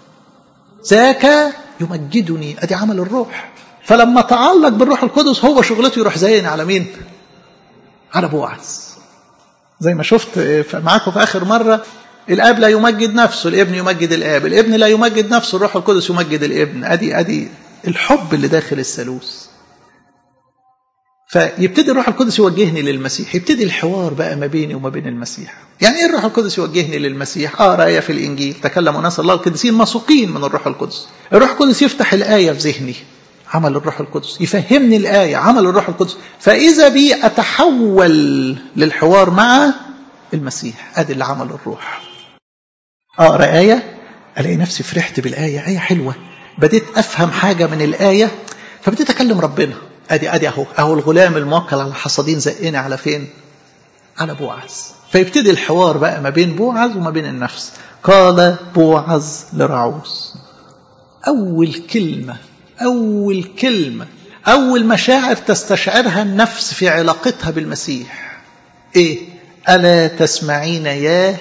ذاك يمجدني ادي عمل الروح فلما تعلق بالروح القدس هو شغلته يروح زين على مين على بوعز زي ما شفت معاكم في اخر مره الاب لا يمجد نفسه الابن يمجد الاب الابن لا يمجد نفسه الروح القدس يمجد الابن ادي ادي الحب اللي داخل الثالوث فيبتدي الروح القدس يوجهني للمسيح يبتدي الحوار بقى ما بيني وما بين المسيح يعني ايه الروح القدس يوجهني للمسيح اقرا ايه في الانجيل تكلم ناس الله القديسين مسوقين من الروح القدس الروح القدس يفتح الايه في ذهني عمل الروح القدس يفهمني الايه عمل الروح القدس فاذا بي اتحول للحوار مع المسيح ادي اللي عمل الروح اقرا ايه الاقي نفسي فرحت بالايه ايه حلوه بديت افهم حاجه من الايه فبديت اكلم ربنا ادي ادي اهو اهو الغلام الموكل على الحصادين زقني على فين على بوعز فيبتدي الحوار بقى ما بين بوعز وما بين النفس قال بوعز لرعوز اول كلمه اول كلمه اول مشاعر تستشعرها النفس في علاقتها بالمسيح ايه الا تسمعين يا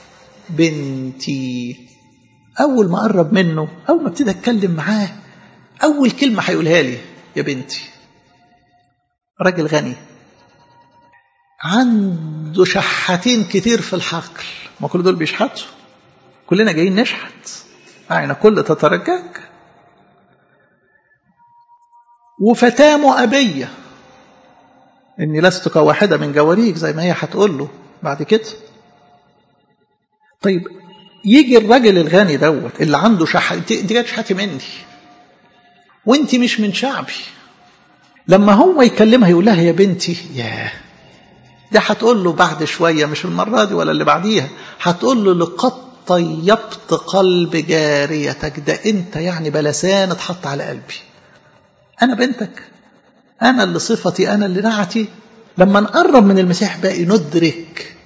بنتي اول ما قرب منه اول ما ابتدي اتكلم معاه اول كلمه هيقولها لي يا بنتي راجل غني عنده شحاتين كتير في الحقل ما كل دول بيشحتوا كلنا جايين نشحت أين كل تترجاك وفتاة مؤبية إني لست كواحدة من جواريك زي ما هي هتقول له بعد كده طيب يجي الراجل الغني دوت اللي عنده شح انت جاي تشحتي مني وانت مش من شعبي لما هو يكلمها يقول لها يا بنتي ياه دي هتقول له بعد شوية مش المرة دي ولا اللي بعديها هتقول له لقد طيبت قلب جاريتك ده انت يعني بلسان اتحط على قلبي انا بنتك انا اللي صفتي انا اللي نعتي لما نقرب من المسيح باقي ندرك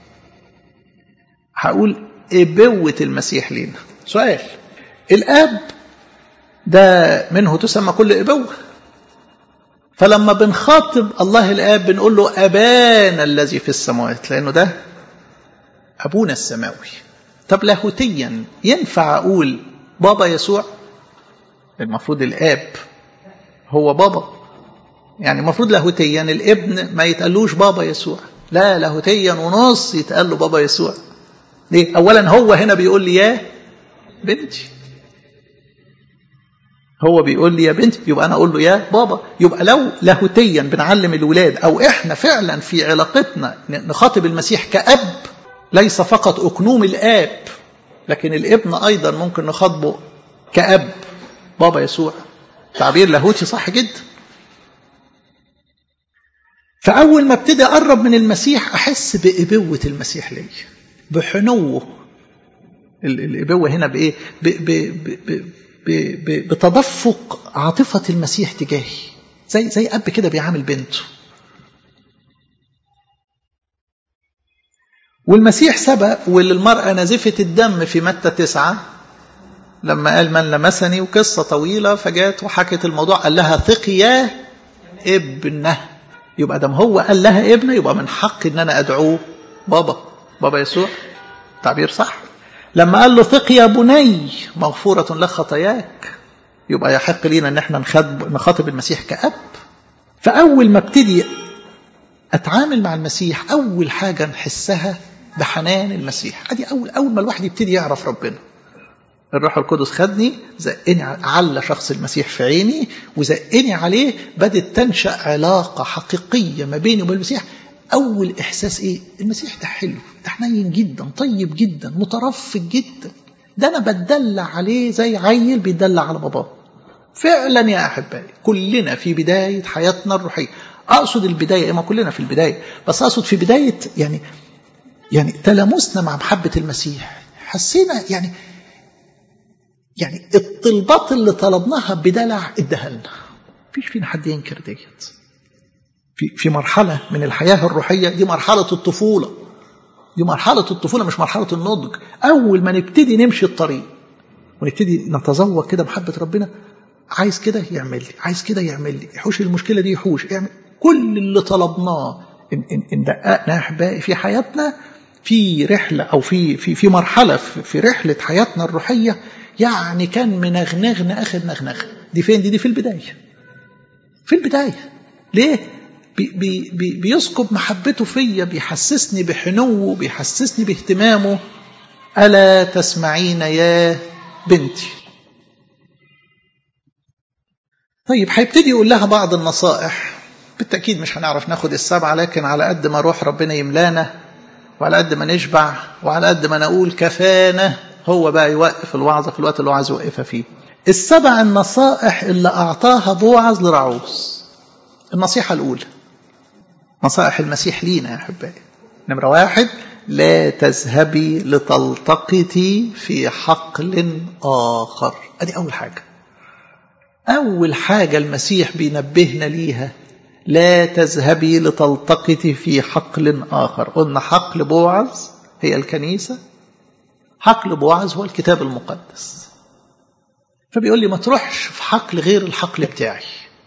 هقول ابوة المسيح لينا سؤال الاب ده منه تسمى كل ابوه فلما بنخاطب الله الآب بنقول له أبانا الذي في السماوات لأنه ده أبونا السماوي طب لاهوتيا ينفع أقول بابا يسوع المفروض الآب هو بابا يعني المفروض لاهوتيا الابن ما يتقالوش بابا يسوع لا لاهوتيا ونص يتقال له بابا يسوع ليه أولا هو هنا بيقول لي يا بنتي هو بيقول لي يا بنت يبقى انا اقول له يا بابا يبقى لو لاهوتيا بنعلم الولاد او احنا فعلا في علاقتنا نخاطب المسيح كاب ليس فقط اكنوم الاب لكن الابن ايضا ممكن نخاطبه كاب بابا يسوع تعبير لاهوتي صح جدا فاول ما ابتدي اقرب من المسيح احس بابوه المسيح لي بحنوه الابوه هنا بايه ب ب ب بتدفق عاطفة المسيح تجاهي زي زي أب كده بيعامل بنته والمسيح سبق وللمرأة نزفة الدم في متى تسعة لما قال من لمسني وقصة طويلة فجات وحكت الموضوع قال لها ثقي يا ابنه يبقى دم هو قال لها ابنه يبقى من حق ان انا ادعوه بابا بابا يسوع تعبير صح لما قال له ثق يا بني مغفورة لك خطاياك يبقى يحق لينا ان احنا نخاطب المسيح كأب فأول ما ابتدي أتعامل مع المسيح أول حاجة نحسها بحنان المسيح ادي أول أول ما الواحد يبتدي يعرف ربنا الروح القدس خدني زقني على شخص المسيح في عيني وزقني عليه بدت تنشأ علاقة حقيقية ما بيني وبين المسيح أول إحساس إيه؟ المسيح ده حلو ده حنين جدا طيب جدا مترفق جدا ده أنا بتدلع عليه زي عيل بيدلع على باباه فعلا يا أحبائي كلنا في بداية حياتنا الروحية أقصد البداية ما كلنا في البداية بس أقصد في بداية يعني يعني تلامسنا مع محبة المسيح حسينا يعني يعني الطلبات اللي طلبناها بدلع اداها لنا مفيش فينا حد ينكر ديت في في مرحلة من الحياة الروحية دي مرحلة الطفولة دي مرحلة الطفولة مش مرحلة النضج أول ما نبتدي نمشي الطريق ونبتدي نتذوق كده محبة ربنا عايز كده يعمل لي عايز كده يعمل لي يحوش المشكلة دي يحوش يعمل كل اللي طلبناه إن, إن, إن دققنا أحبائي في حياتنا في رحلة أو في في في مرحلة في, في رحلة حياتنا الروحية يعني كان منغنغنا آخر نغنغة دي فين دي دي في البداية في البداية ليه بي بي بي بيسكب محبته فيا بيحسسني بحنوه بيحسسني باهتمامه ألا تسمعين يا بنتي طيب هيبتدي يقول لها بعض النصائح بالتأكيد مش هنعرف ناخد السبعة لكن على قد ما روح ربنا يملانا وعلى قد ما نشبع وعلى قد ما نقول كفانا هو بقى يوقف الوعظة في الوقت اللي هو عايز يوقفها فيه السبع النصائح اللي أعطاها بوعز لرعوز النصيحة الأولى نصائح المسيح لينا يا أحبائي نمرة واحد لا تذهبي لتلتقطي في حقل آخر أدي أول حاجة أول حاجة المسيح بينبهنا ليها لا تذهبي لتلتقطي في حقل آخر قلنا حقل بوعز هي الكنيسة حقل بوعز هو الكتاب المقدس فبيقول لي ما تروحش في حقل غير الحقل بتاعي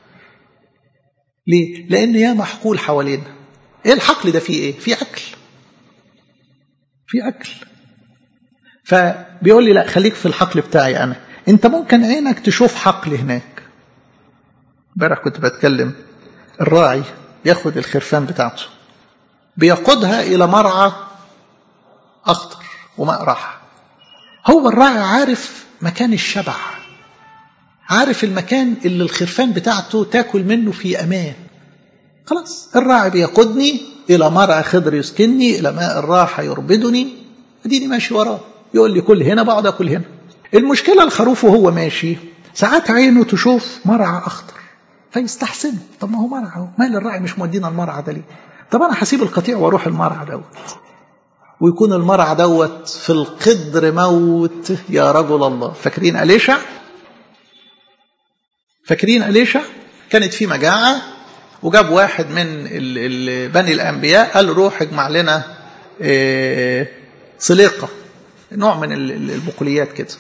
ليه؟ لأن يا محقول حوالينا ايه الحقل ده فيه ايه؟ فيه أكل فيه أكل فبيقول لي لا خليك في الحقل بتاعي أنا أنت ممكن عينك تشوف حقل هناك امبارح كنت بتكلم الراعي ياخد الخرفان بتاعته بيقودها إلى مرعى أخضر وماء راحة هو الراعي عارف مكان الشبع عارف المكان اللي الخرفان بتاعته تاكل منه في أمان خلاص الراعي بيقودني إلى مرعى خضر يسكنني إلى ماء الراحة يربدني أديني ماشي وراه يقول لي كل هنا بقعد أكل هنا المشكلة الخروف وهو ماشي ساعات عينه تشوف مرعى أخضر فيستحسن طب ما هو مرعى مال الراعي مش مودينا المرعى ده ليه طب أنا هسيب القطيع وأروح المرعى دوت ويكون المرعى دوت في القدر موت يا رجل الله فاكرين أليشع فاكرين أليشع كانت في مجاعة وجاب واحد من ال ال بني الأنبياء قال روح اجمع لنا إيه صليقة نوع من البقوليات كده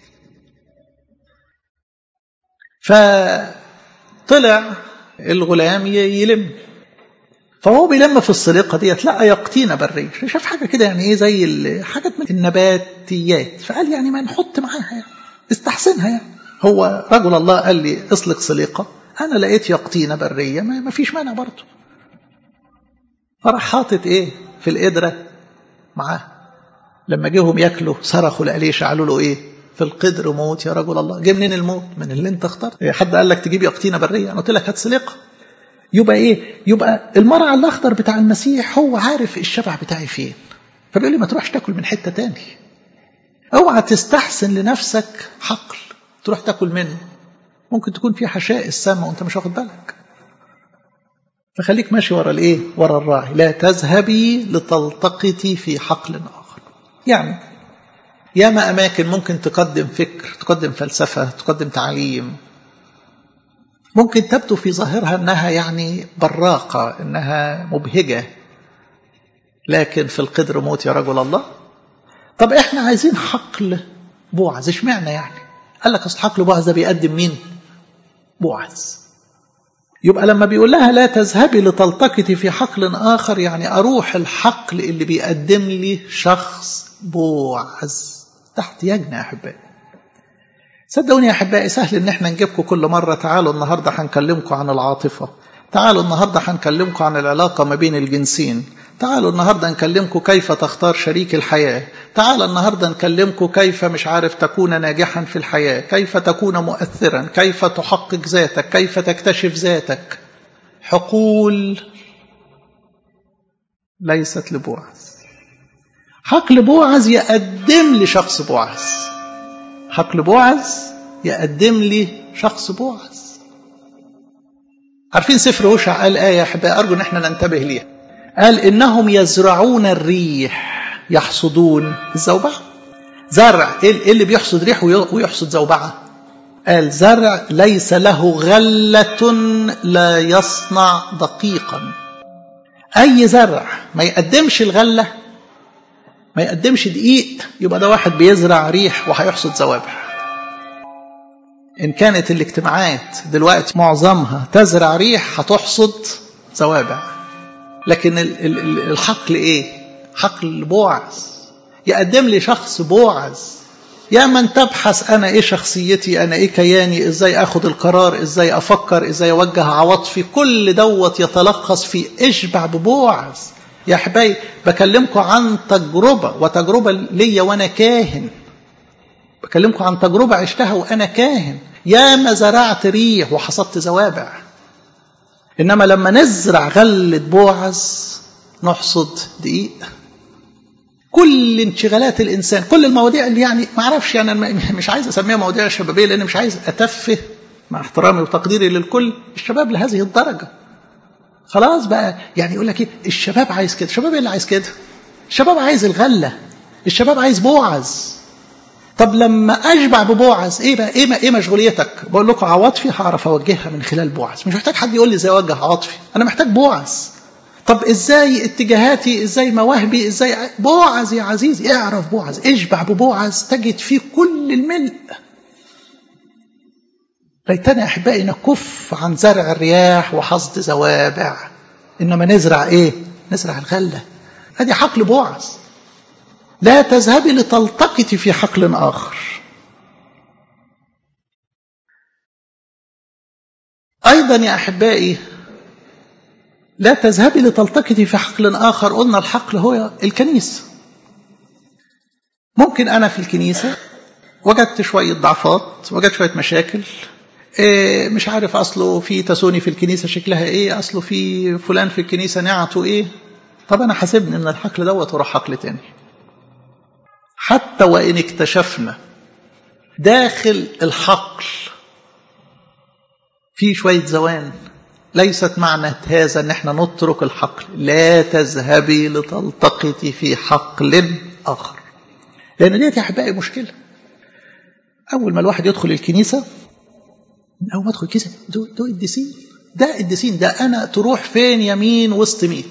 فطلع الغلام يلم فهو بيلم في الصليقة ديت لقى يقطين برية شاف حاجة كده يعني ايه زي حاجات من النباتيات فقال يعني ما نحط معاها يعني استحسنها يعني هو رجل الله قال لي اصلق صليقة أنا لقيت يقطين برية ما فيش مانع برضه فراح حاطط ايه في القدرة معاه لما جيهم ياكلوا صرخوا لأليشع قالوا له ايه في القدر موت يا رجل الله جه منين الموت من اللي انت اخترت حد قال لك تجيب يقطينه بريه انا قلت لك هات سلقه يبقى ايه يبقى المرعى الاخضر بتاع المسيح هو عارف الشبع بتاعي فين فبيقول لي ما تروحش تاكل من حته تاني اوعى تستحسن لنفسك حقل تروح تاكل منه ممكن تكون في حشاء السماء وانت مش واخد بالك فخليك ماشي ورا الايه ورا الراعي لا تذهبي لتلتقطي في حقل اخر يعني ياما أماكن ممكن تقدم فكر تقدم فلسفة تقدم تعليم ممكن تبدو في ظاهرها أنها يعني براقة أنها مبهجة لكن في القدر موت يا رجل الله طب احنا عايزين حقل بوعز اشمعنى يعني قال لك اصل حقل بوعز ده بيقدم مين بوعز يبقى لما بيقول لها لا تذهبي لتلتقطي في حقل آخر يعني أروح الحقل اللي بيقدم لي شخص بوعز تحت يجنى يا أحبائي صدقوني يا أحبائي سهل إن احنا نجيبكم كل مرة تعالوا النهاردة هنكلمكم عن العاطفة تعالوا النهاردة هنكلمكم عن العلاقة ما بين الجنسين تعالوا النهاردة نكلمكم كيف تختار شريك الحياة تعالوا النهاردة نكلمكم كيف مش عارف تكون ناجحا في الحياة كيف تكون مؤثرا كيف تحقق ذاتك كيف تكتشف ذاتك حقول ليست لبوعز حقل بوعز يقدم لي شخص بوعز حقل بوعز يقدم لي شخص بوعز عارفين سفر هوشع قال آية يا أحبائي أرجو إن احنا ننتبه ليها قال إنهم يزرعون الريح يحصدون الزوبعة زرع إيه اللي بيحصد ريح ويحصد زوبعة قال زرع ليس له غلة لا يصنع دقيقا أي زرع ما يقدمش الغلة ما يقدمش دقيق يبقى ده واحد بيزرع ريح وهيحصد زوابع إن كانت الاجتماعات دلوقتي معظمها تزرع ريح هتحصد زوابع لكن الحقل إيه؟ حقل بوعز يقدم لي شخص بوعز يا من تبحث أنا إيه شخصيتي أنا إيه كياني إزاي أخد القرار إزاي أفكر إزاي أوجه عواطفي كل دوت يتلخص في إشبع ببوعز يا حبايبي بكلمكم عن تجربة وتجربة ليا وأنا كاهن بكلمكم عن تجربة عشتها وأنا كاهن يا ما زرعت ريح وحصدت زوابع إنما لما نزرع غلة بوعز نحصد دقيق كل انشغالات الإنسان كل المواضيع اللي يعني ما أعرفش يعني أنا مش عايز أسميها مواضيع شبابية لأن مش عايز أتفه مع احترامي وتقديري للكل الشباب لهذه الدرجة خلاص بقى يعني يقول لك ايه الشباب عايز كده الشباب ايه اللي عايز كده الشباب عايز الغله الشباب عايز بوعز طب لما اشبع ببوعز ايه بقى ايه ايه مشغوليتك بقول لكم عواطفي هعرف اوجهها من خلال بوعز مش محتاج حد يقول لي ازاي اوجه عواطفي انا محتاج بوعز طب ازاي اتجاهاتي ازاي مواهبي ازاي بوعز يا عزيزي اعرف بوعز اشبع ببوعز تجد فيه كل الملء ليتنا احبائي نكف عن زرع الرياح وحصد زوابع انما نزرع ايه نزرع الغله ادي حقل بوعز لا تذهبي لتلتقطي في حقل اخر ايضا يا احبائي لا تذهبي لتلتقطي في حقل اخر قلنا الحقل هو الكنيسه ممكن انا في الكنيسه وجدت شويه ضعفات وجدت شويه مشاكل إيه مش عارف اصله في تسوني في الكنيسه شكلها ايه اصله في فلان في الكنيسه نعته ايه طب انا حاسبني من الحقل دوت واروح حقل تاني حتى وان اكتشفنا داخل الحقل في شويه زوان ليست معنى هذا ان احنا نترك الحقل لا تذهبي لتلتقطي في حقل اخر لان ديت يا احبائي مشكله اول ما الواحد يدخل الكنيسه من اول ما ادخل الكنيسه دول دول الدسين ده الدسين ده انا تروح فين يمين وسط مين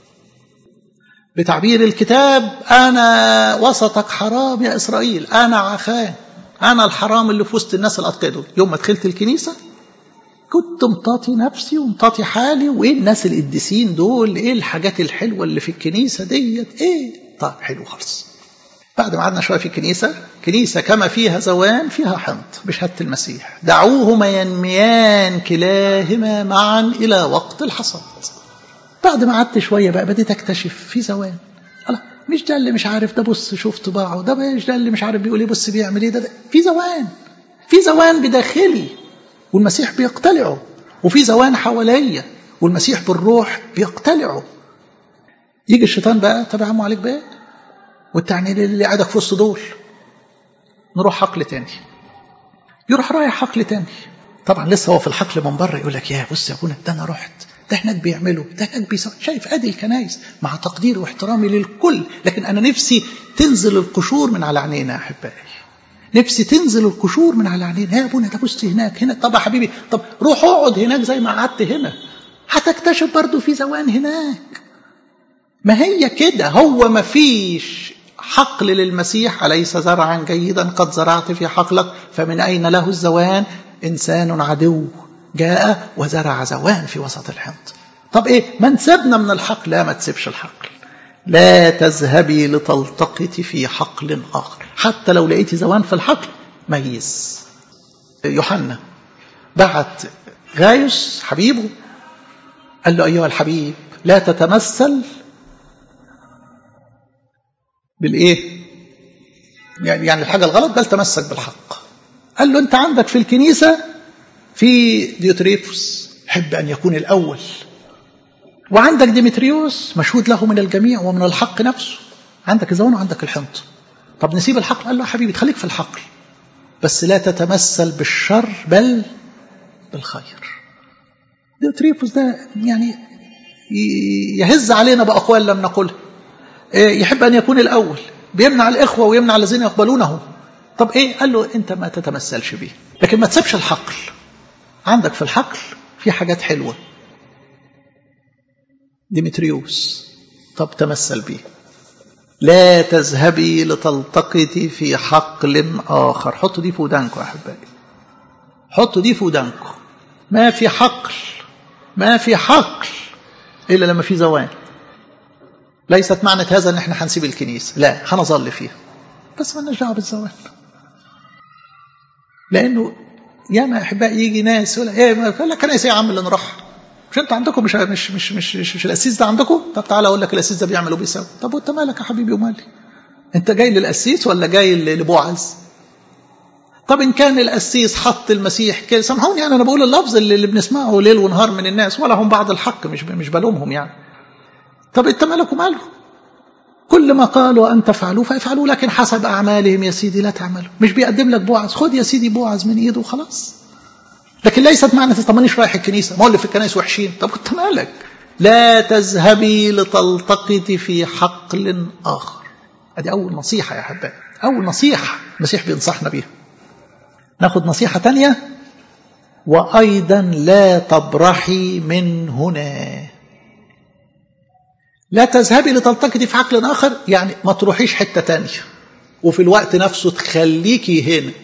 بتعبير الكتاب انا وسطك حرام يا اسرائيل انا عفان انا الحرام اللي في وسط الناس الاتقياء دول يوم ما دخلت الكنيسه كنت مطاطي نفسي ومطاطي حالي وايه الناس القديسين دول ايه الحاجات الحلوه اللي في الكنيسه ديت ايه طيب حلو خالص بعد ما قعدنا شويه في الكنيسه كنيسه كما فيها زوان فيها حنط بشهاده المسيح دعوهما ينميان كلاهما معا الى وقت الحصاد بعد ما قعدت شويه بقى بديت اكتشف في زوان الله مش ده اللي مش عارف ده بص شوف طباعه ده مش ده اللي مش عارف بيقول ايه بص بيعمل ايه ده, ده في زوان في زوان بداخلي والمسيح بيقتلعه وفي زوان حواليا والمسيح بالروح بيقتلعه يجي الشيطان بقى طب يا عم عليك بقى وانت يعني اللي قاعدك في وسط دول نروح حقل تاني يروح رايح حقل تاني طبعا لسه هو في الحقل من بره يقول لك يا بص يا ابونا ده انا رحت ده هناك بيعملوا ده هناك بيسوي شايف ادي الكنايس مع تقديري واحترامي للكل لكن انا نفسي تنزل القشور من على عينينا يا احبائي نفسي تنزل القشور من على عينينا يا ابونا ده بص هناك هنا طب يا حبيبي طب روح اقعد هناك زي ما قعدت هنا هتكتشف برضو في زوان هناك ما هي كده هو ما فيش حقل للمسيح أليس زرعا جيدا قد زرعت في حقلك فمن أين له الزوان إنسان عدو جاء وزرع زوان في وسط الحنط طب إيه من سبنا من الحقل لا ما تسيبش الحقل لا تذهبي لتلتقطي في حقل آخر حتى لو لقيتي زوان في الحقل ميز يوحنا بعت غايوس حبيبه قال له أيها الحبيب لا تتمثل بالايه يعني يعني الحاجه الغلط بل تمسك بالحق قال له انت عندك في الكنيسه في ديوتريفوس حب ان يكون الاول وعندك ديمتريوس مشهود له من الجميع ومن الحق نفسه عندك الزوان وعندك الحنط طب نسيب الحقل قال له يا حبيبي خليك في الحقل بس لا تتمثل بالشر بل بالخير ديوتريفوس ده يعني يهز علينا باقوال لم نقلها يحب أن يكون الأول بيمنع الإخوة ويمنع الذين يقبلونه طب إيه قال له أنت ما تتمثلش بيه لكن ما تسيبش الحقل عندك في الحقل في حاجات حلوة ديمتريوس طب تمثل بيه لا تذهبي لتلتقطي في حقل آخر حطوا دي في ودانكم يا أحبائي حطوا دي في ودانكم ما في حقل ما في حقل إلا لما في زوان ليست معنى هذا ان احنا هنسيب الكنيسه لا هنظل فيها بس ما دعوه بالزوال لانه ياما احبائي يجي ناس يقول ايه يقول لك كنايس ايه يا عم اللي نروح مش انتوا عندكم مش مش مش مش, مش, مش القسيس ده عندكم طب تعالى اقول لك القسيس ده بيعمل وبيسوي طب وانت مالك يا حبيبي ومالي انت جاي للقسيس ولا جاي لبوعز طب ان كان القسيس حط المسيح كده سامحوني يعني انا بقول اللفظ اللي, اللي بنسمعه ليل ونهار من الناس ولهم بعض الحق مش مش بلومهم يعني طب انت مالك وماله كل ما قالوا أن تفعلوا فافعلوا لكن حسب أعمالهم يا سيدي لا تعملوا مش بيقدم لك بوعز خد يا سيدي بوعز من إيده وخلاص لكن ليست معنى طب مانيش رايح الكنيسة ما هو اللي في الكنائس وحشين طب انت مالك لا تذهبي لتلتقطي في حقل آخر ادي أول نصيحة يا أحبائي أول نصيحة المسيح بينصحنا بيها ناخد نصيحة تانية وأيضا لا تبرحي من هنا لا تذهبي لتلتقطي في عقل آخر يعني ما تروحيش حتة تانية وفي الوقت نفسه تخليكي هنا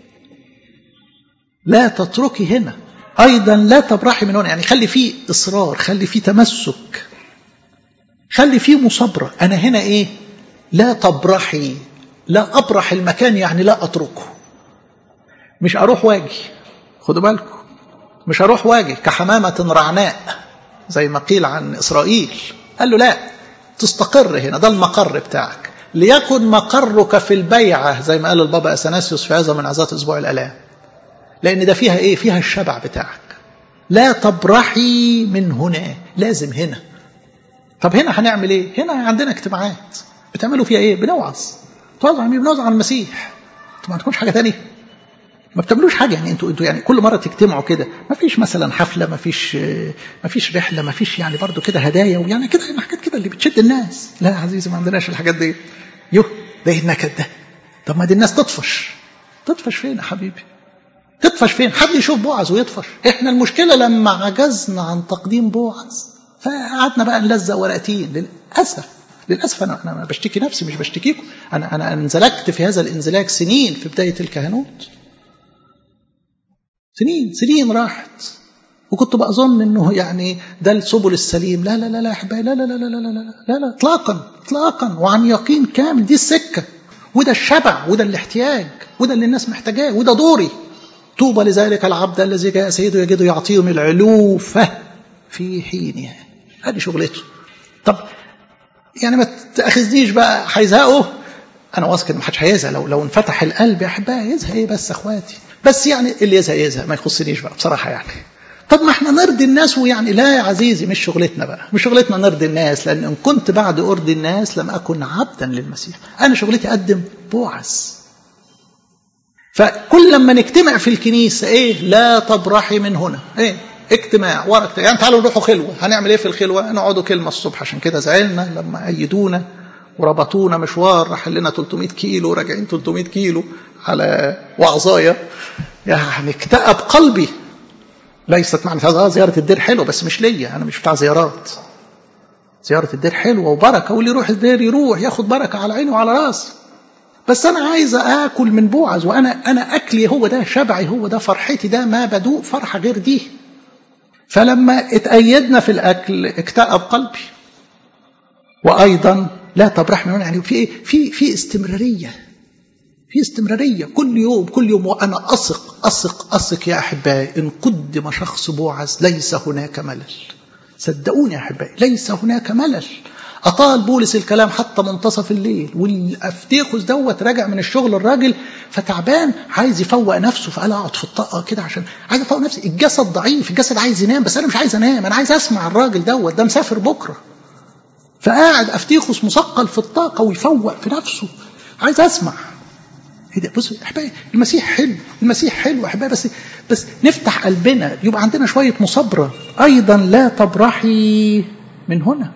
لا تتركي هنا أيضا لا تبرحي من هنا يعني خلي فيه إصرار خلي فيه تمسك خلي فيه مصابرة أنا هنا إيه لا تبرحي لا أبرح المكان يعني لا أتركه مش أروح واجي خدوا بالكم مش أروح واجي كحمامة رعناء زي ما قيل عن إسرائيل قال له لا تستقر هنا ده المقر بتاعك ليكن مقرك في البيعة زي ما قال البابا أثناسيوس في هذا من عزات أسبوع الألام لأن ده فيها إيه فيها الشبع بتاعك لا تبرحي من هنا لازم هنا طب هنا هنعمل إيه هنا عندنا اجتماعات بتعملوا فيها إيه بنوعظ توعظوا عن مين بنوعظ عن المسيح طب ما تكونش حاجة تانية ما بتعملوش حاجه يعني انتوا انتوا يعني كل مره تجتمعوا كده ما فيش مثلا حفله ما فيش ما فيش رحله ما فيش يعني برضو كده هدايا ويعني كده يعني حاجات كده اللي بتشد الناس لا يا عزيزي ما عندناش الحاجات دي يوه ده ايه النكد ده طب ما دي الناس تطفش تطفش فين يا حبيبي تطفش فين حد يشوف بوعز ويطفش احنا المشكله لما عجزنا عن تقديم بوعز فقعدنا بقى نلزق ورقتين للاسف للاسف انا انا بشتكي نفسي مش بشتكيكم انا انا انزلقت في هذا الانزلاق سنين في بدايه الكهنوت سنين سنين راحت وكنت بظن انه يعني ده السبل السليم لا لا لا لا احبائي لا لا لا لا لا لا لا لا اطلاقا اطلاقا وعن يقين كامل دي السكه وده الشبع وده الاحتياج وده اللي الناس محتاجاه وده دوري طوبى لذلك العبد الذي جاء سيده يجده يعطيهم العلوفه في حينها هذه شغلته طب يعني ما تاخذنيش بقى هيزهقوا انا واثق ان ما حدش هيزهق لو لو انفتح القلب يا احبائي يزهق ايه بس اخواتي بس يعني اللي يزهق يزهق ما يخصنيش بقى بصراحه يعني طب ما احنا نرضي الناس ويعني لا يا عزيزي مش شغلتنا بقى مش شغلتنا نرضي الناس لان ان كنت بعد ارضي الناس لم اكن عبدا للمسيح انا شغلتي اقدم بوعز فكل لما نجتمع في الكنيسه ايه لا تبرحي من هنا ايه اجتماع ورا اجتماع يعني تعالوا نروحوا خلوه هنعمل ايه في الخلوه نقعدوا كلمه الصبح عشان كده زعلنا لما ايدونا وربطونا مشوار راح لنا 300 كيلو راجعين 300 كيلو على وعظايا يعني اكتئب قلبي ليست معنى هذا زيارة الدير حلوة بس مش ليا أنا مش بتاع زيارات زيارة الدير حلوة وبركة واللي يروح الدير يروح ياخد بركة على عيني وعلى راسي بس أنا عايز آكل من بوعز وأنا أنا أكلي هو ده شبعي هو ده فرحتي ده ما بدوق فرحة غير دي فلما اتأيدنا في الأكل اكتئب قلبي وأيضا لا تبرح من يعني في ايه في في استمراريه في استمراريه كل يوم كل يوم وانا اثق اثق اثق يا احبائي ان قدم شخص بوعز ليس هناك ملل صدقوني يا احبائي ليس هناك ملل اطال بولس الكلام حتى منتصف الليل والافتيخوس دوت راجع من الشغل الراجل فتعبان عايز يفوق نفسه فقال اقعد في الطاقه كده عشان عايز افوق نفسي الجسد ضعيف الجسد عايز ينام بس انا مش عايز انام انا عايز اسمع الراجل دوت ده مسافر بكره فقاعد افتيخوس مثقل في الطاقة ويفوق في نفسه عايز اسمع ايه ده بص احبائي المسيح حلو المسيح حلو احبائي بس بس نفتح قلبنا يبقى عندنا شوية مصابرة ايضا لا تبرحي من هنا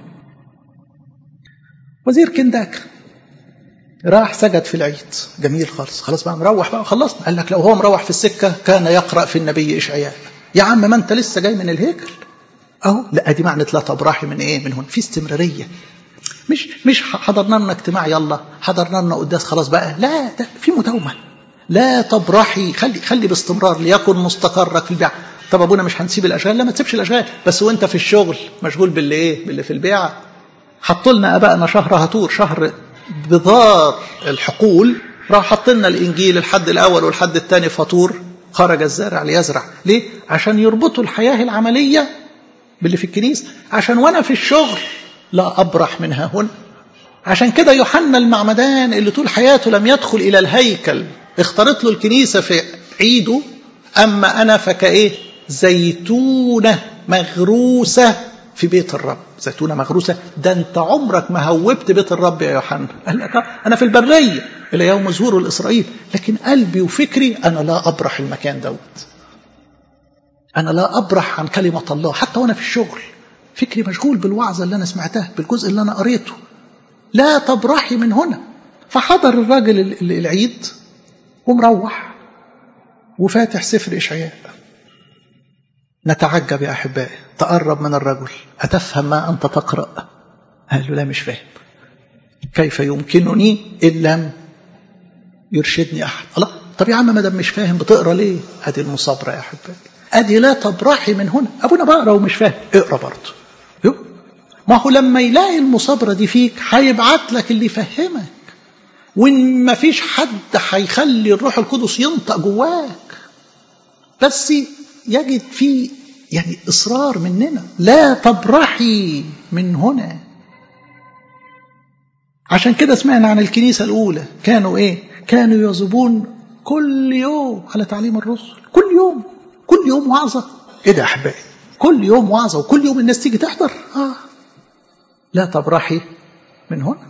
وزير كنداك راح سجد في العيد جميل خالص خلاص بقى مروح بقى خلصنا قال لك لو هو مروح في السكة كان يقرأ في النبي إشعياء يا عم ما انت لسه جاي من الهيكل اهو لا دي معنى لا تبرحي من ايه من هنا في استمراريه مش مش حضرنا لنا اجتماع يلا حضرنا لنا قداس خلاص بقى لا ده في مداومه لا تبرحي خلي خلي باستمرار ليكن مستقرك في البيع طب ابونا مش هنسيب الاشغال لا ما تسيبش الاشغال بس وانت في الشغل مشغول باللي ايه باللي في البيعه حطوا لنا ابائنا شهر هاتور شهر بذار الحقول راح حط لنا الانجيل الحد الاول والحد الثاني فطور خرج الزارع ليزرع ليه عشان يربطوا الحياه العمليه باللي في الكنيسة عشان وأنا في الشغل لا أبرح منها هنا عشان كده يوحنا المعمدان اللي طول حياته لم يدخل إلى الهيكل اختارت له الكنيسة في عيده أما أنا فكإيه زيتونة مغروسة في بيت الرب زيتونة مغروسة ده أنت عمرك ما هوبت بيت الرب يا يوحنا قال لك أنا في البرية إلى يوم ظهور لإسرائيل لكن قلبي وفكري أنا لا أبرح المكان دوت أنا لا أبرح عن كلمة الله حتى وأنا في الشغل فكري مشغول بالوعظة اللي أنا سمعتها بالجزء اللي أنا قريته لا تبرحي من هنا فحضر الراجل العيد ومروح وفاتح سفر إشعياء نتعجب يا أحبائي تقرب من الرجل أتفهم ما أنت تقرأ قال له لا مش فاهم كيف يمكنني إن لم يرشدني أحد الله طب يا عم ما دام مش فاهم بتقرا ليه ادي المصابره يا احبائي ادي لا تبرحي من هنا ابونا بقرا ومش فاهم اقرا برضه ما هو لما يلاقي المصابره دي فيك هيبعت لك اللي يفهمك وان ما فيش حد هيخلي الروح القدس ينطق جواك بس يجد فيه يعني اصرار مننا لا تبرحي من هنا عشان كده سمعنا عن الكنيسه الاولى كانوا ايه كانوا يواظبون كل يوم على تعليم الرسل كل يوم كل يوم وعظه ايه ده يا احبائي كل يوم وعظه وكل يوم الناس تيجي تحضر اه لا تبرحي من هنا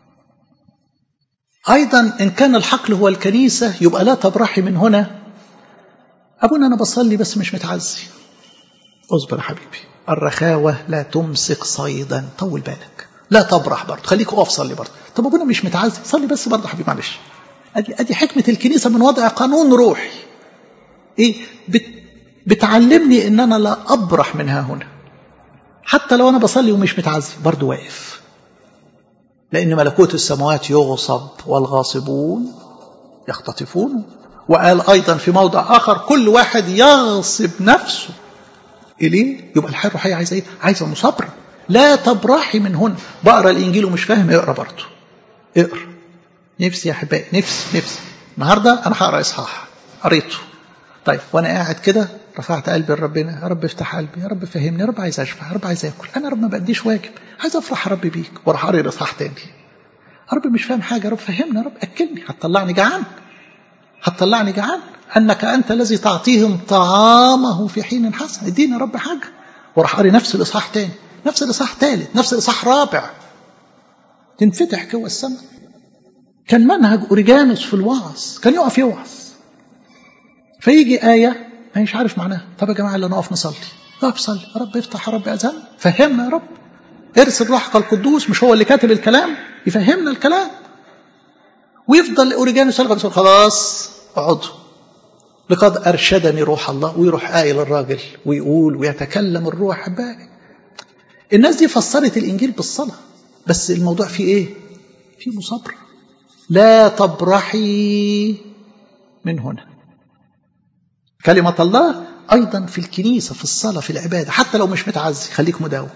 ايضا ان كان الحقل هو الكنيسه يبقى لا تبرحي من هنا ابونا انا بصلي بس مش متعزي اصبر يا حبيبي الرخاوه لا تمسك صيدا طول بالك لا تبرح برضه خليك اقف صلي برضه طب ابونا مش متعزي صلي بس برضه حبيبي معلش ادي ادي حكمه الكنيسه من وضع قانون روحي ايه بت بتعلمني ان انا لا ابرح منها هنا حتى لو انا بصلي ومش متعزي برضه واقف لان ملكوت السماوات يغصب والغاصبون يختطفون وقال ايضا في موضع اخر كل واحد يغصب نفسه اليه يبقى الحياه الروحيه عايزه ايه عايزه مصابره لا تبرحي من هنا بقرا الانجيل ومش فاهم اقرا برضه اقرا نفسي يا احبائي نفسي نفسي النهارده انا هقرا اصحاح قريته طيب وانا قاعد كده رفعت قلبي لربنا يا رب افتح قلبي يا رب فهمني يا رب عايز اشفع يا رب عايز اكل انا يا رب ما باديش واجب عايز افرح يا رب بيك واروح اقرا الاصحاح تاني يا رب مش فاهم حاجه يا رب فهمني يا رب اكلني هتطلعني جعان هتطلعني جعان انك انت الذي تعطيهم طعامه في حين حسن اديني يا رب حاجه واروح اقرا نفس الاصحاح تاني نفس الاصحاح ثالث نفس الاصحاح رابع تنفتح جوه السماء كان منهج اوريجانوس في الوعظ كان يقف يوعظ فيجي آية أنا مش عارف معناها طب يا جماعة اللي نقف نصلي نقف صلي يا رب افتح يا رب أذان فهمنا يا رب ارسل روحك القدوس مش هو اللي كاتب الكلام يفهمنا الكلام ويفضل أوريجانوس يلغى خلاص اقعدوا لقد أرشدني روح الله ويروح قايل للراجل ويقول ويتكلم الروح باقي الناس دي فسرت الإنجيل بالصلاة بس الموضوع فيه إيه؟ فيه مصابرة لا تبرحي من هنا كلمة الله أيضا في الكنيسة في الصلاة في العبادة حتى لو مش متعزي خليك مداوم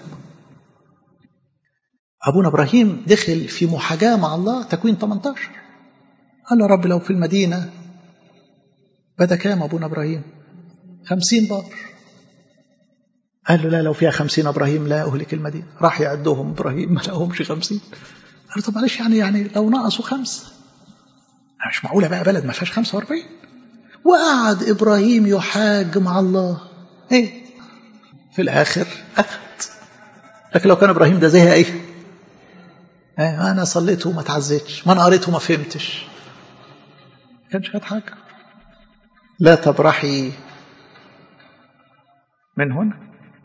أبونا إبراهيم دخل في محاجاة مع الله تكوين 18 قال له رب لو في المدينة بدا كام أبونا إبراهيم خمسين بار قال له لا لو فيها خمسين إبراهيم لا أهلك المدينة راح يعدهم إبراهيم ما لقوهمش خمسين قال له طب معلش يعني يعني لو نقصوا خمسة مش معقولة بقى بلد ما فيهاش خمسة وأربعين وقعد إبراهيم يحاج مع الله إيه في الآخر أخذ لكن لو كان إبراهيم ده زي إيه إيه أنا صليت وما تعزيتش ما أنا قريت وما فهمتش كانش خد حاجة لا تبرحي من هنا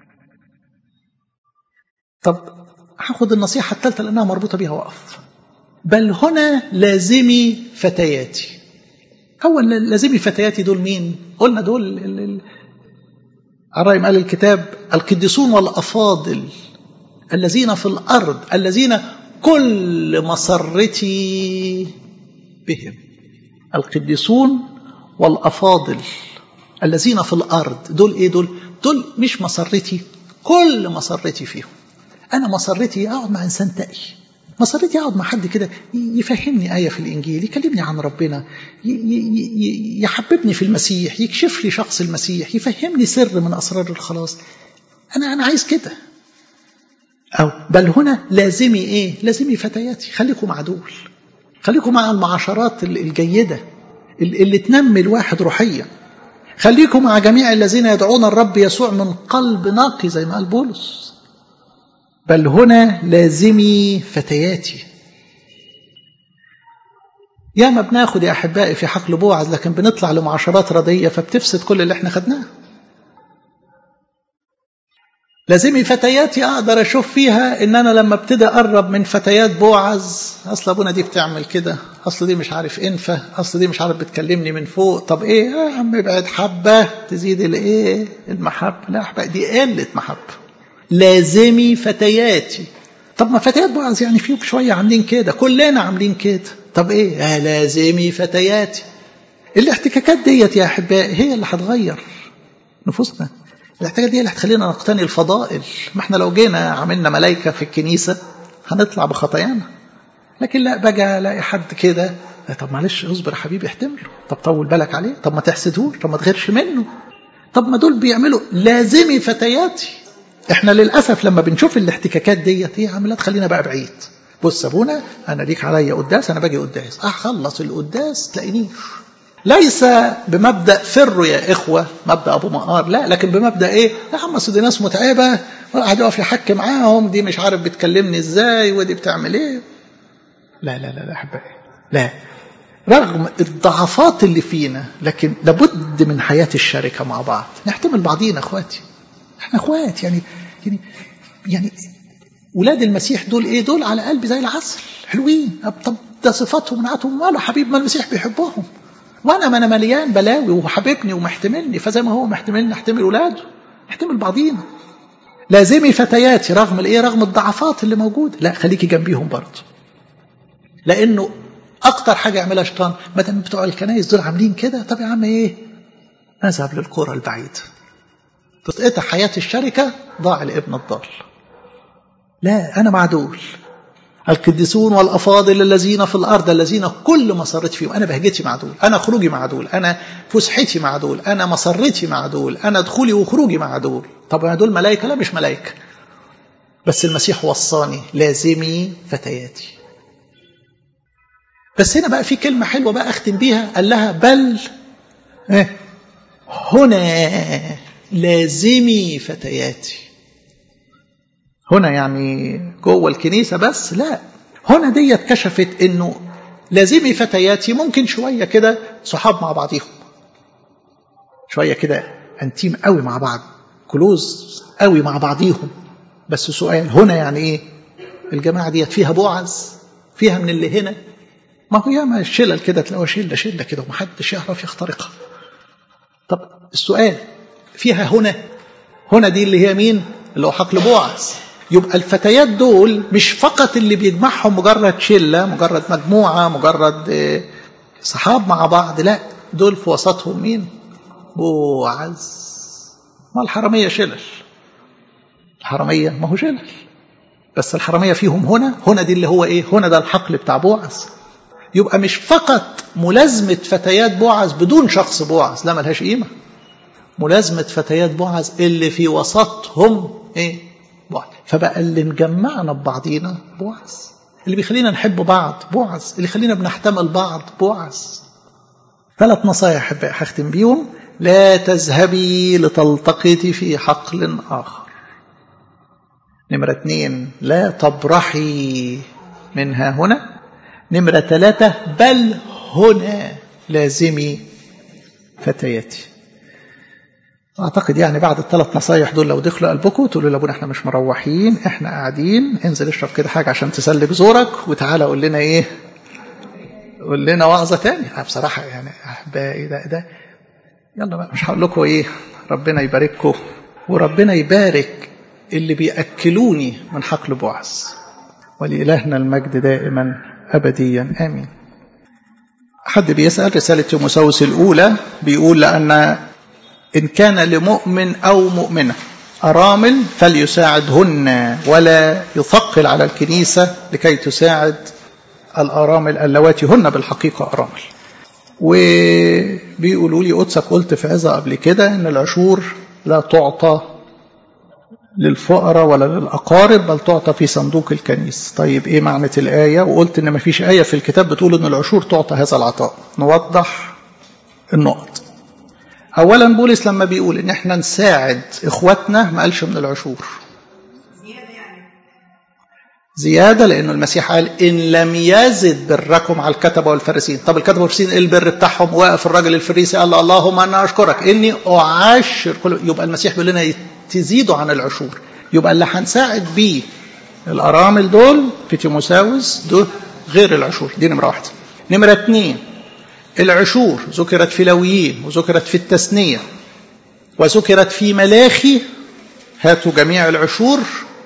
طب هاخد النصيحة الثالثة لأنها مربوطة بيها وقف بل هنا لازمي فتياتي أول لازمي فتياتي دول مين قلنا دول الرأي قال الكتاب القديسون والأفاضل الذين في الأرض الذين كل مسرتي بهم القديسون والأفاضل الذين في الأرض دول إيه دول دول مش مسرتي كل مسرتي فيهم أنا مسرتي أقعد مع إنسان تقي مسرتي أقعد مع حد كده يفهمني آية في الإنجيل يكلمني عن ربنا يحببني في المسيح يكشف لي شخص المسيح يفهمني سر من أسرار الخلاص أنا أنا عايز كده أو بل هنا لازمي إيه لازمي فتياتي خليكم مع دول خليكم مع المعاشرات الجيدة اللي تنمي الواحد روحيا خليكم مع جميع الذين يدعون الرب يسوع من قلب نقي زي ما قال بولس بل هنا لازمي فتياتي يا ما بناخد يا احبائي في حقل بوعز لكن بنطلع لمعاشرات رديه فبتفسد كل اللي احنا خدناه لازمي فتياتي اقدر اشوف فيها ان انا لما ابتدي اقرب من فتيات بوعز اصل ابونا دي بتعمل كده اصل دي مش عارف انفه اصل دي مش عارف بتكلمني من فوق طب ايه يا عم ابعد حبه تزيد الايه المحبه لا احبائي دي قله محبه لازمي فتياتي طب ما فتيات بوعز يعني فيهم شويه عاملين كده كلنا عاملين كده طب ايه آه لازمي فتياتي الاحتكاكات ديت يا احبائي هي اللي هتغير نفوسنا الاحتكاكات دي اللي هتخلينا نقتني الفضائل ما احنا لو جينا عملنا ملائكه في الكنيسه هنطلع بخطايانا لكن لا بقى الاقي حد كده طب معلش اصبر يا حبيبي احتمله طب طول بالك عليه طب ما تحسدهوش طب ما تغيرش منه طب ما دول بيعملوا لازمي فتياتي احنا للاسف لما بنشوف الاحتكاكات ديت ايه عامله تخلينا بقى بعيد بص ابونا انا ليك عليا قداس انا باجي قداس اخلص القداس تلاقينيش ليس بمبدا فروا يا اخوه مبدا ابو مقار لا لكن بمبدا ايه يا عم اصل دي ناس متعبه وقاعد يقف يحكي معاهم دي مش عارف بتكلمني ازاي ودي بتعمل ايه لا لا لا لا احبائي لا رغم الضعفات اللي فينا لكن لابد من حياه الشركه مع بعض نحتمل بعضينا اخواتي احنا اخوات يعني يعني يعني ولاد المسيح دول ايه دول على قلبي زي العسل حلوين طب ده صفاتهم ونعتهم ماله حبيب ما المسيح بيحبهم وانا ما انا مليان بلاوي وحبيبني ومحتملني فزي ما هو محتملني احتمل ولاده احتمل بعضينا لازمي فتياتي رغم الايه رغم الضعفات اللي موجوده لا خليكي جنبيهم برضه لانه اكتر حاجه يعملها شيطان ما دام بتوع الكنايس دول عاملين كده طب يا عم ايه اذهب للقرى البعيده تتقطع حياه الشركه ضاع الابن الضال لا انا مع دول القديسون والافاضل الذين في الارض الذين كل مسرتي فيهم انا بهجتي مع دول انا خروجي مع دول انا فسحتي مع دول انا مسرتي مع دول انا دخولي وخروجي مع دول طب دول ملائكه لا مش ملائكه بس المسيح وصاني لازمي فتياتي بس هنا بقى في كلمه حلوه بقى اختم بيها قال لها بل إيه؟ هنا لازمي فتياتي هنا يعني جوه الكنيسة بس لا هنا ديت كشفت انه لازمي فتياتي ممكن شوية كده صحاب مع بعضيهم شوية كده انتيم قوي مع بعض كلوز قوي مع بعضيهم بس سؤال هنا يعني ايه الجماعة ديت فيها بوعز فيها من اللي هنا ما هو ياما الشلل كده تلاقوها شلة شلة كده ومحدش يعرف يخترقها طب السؤال فيها هنا هنا دي اللي هي مين اللي هو حقل بوعز يبقى الفتيات دول مش فقط اللي بيجمعهم مجرد شلة مجرد مجموعة مجرد صحاب مع بعض لا دول في وسطهم مين بوعز ما الحرامية شلل الحرامية ما هو شلل بس الحرامية فيهم هنا هنا دي اللي هو ايه هنا ده الحقل بتاع بوعز يبقى مش فقط ملازمة فتيات بوعز بدون شخص بوعز لا ملهاش قيمة ملازمة فتيات بوعز اللي في وسطهم ايه بوعز فبقى اللي مجمعنا ببعضينا بوعز اللي بيخلينا نحب بعض بوعز اللي يخلينا بنحتمل بعض بوعز ثلاث نصايح هختم بيهم لا تذهبي لتلتقطي في حقل آخر نمرة اثنين لا تبرحي منها هنا نمرة ثلاثة بل هنا لازمي فتياتي اعتقد يعني بعد الثلاث نصايح دول لو دخلوا قلبكم تقولوا لابونا احنا مش مروحين احنا قاعدين انزل اشرب كده حاجه عشان تسلك زورك وتعالى قول لنا ايه قول لنا وعظه تاني بصراحه يعني احبائي ده ده يلا بقى مش هقول لكم ايه ربنا يبارككم وربنا يبارك اللي بياكلوني من حقل بعث ولإلهنا المجد دائما ابديا امين حد بيسال رساله تيموساوس الاولى بيقول لان إن كان لمؤمن أو مؤمنة أرامل فليساعدهن ولا يثقل على الكنيسة لكي تساعد الأرامل اللواتي هن بالحقيقة أرامل وبيقولوا لي قدسك قلت في عظة قبل كده إن العشور لا تعطى للفقراء ولا للأقارب بل تعطى في صندوق الكنيس طيب إيه معنى الآية وقلت إن مفيش آية في الكتاب بتقول إن العشور تعطى هذا العطاء نوضح النقط اولا بولس لما بيقول ان احنا نساعد اخواتنا ما قالش من العشور زيادة لأنه المسيح قال إن لم يزد بركم على الكتبة والفريسين طب الكتبة والفريسين إيه البر بتاعهم واقف الراجل الفريسي قال له اللهم أنا أشكرك إني أعشر كل يبقى المسيح بيقول لنا تزيدوا عن العشور يبقى اللي هنساعد بيه الأرامل دول في تيموساوس دول غير العشور دي نمرة واحدة نمرة اتنين العشور ذكرت في لويين وذكرت في التثنية وذكرت في ملاخي هاتوا جميع العشور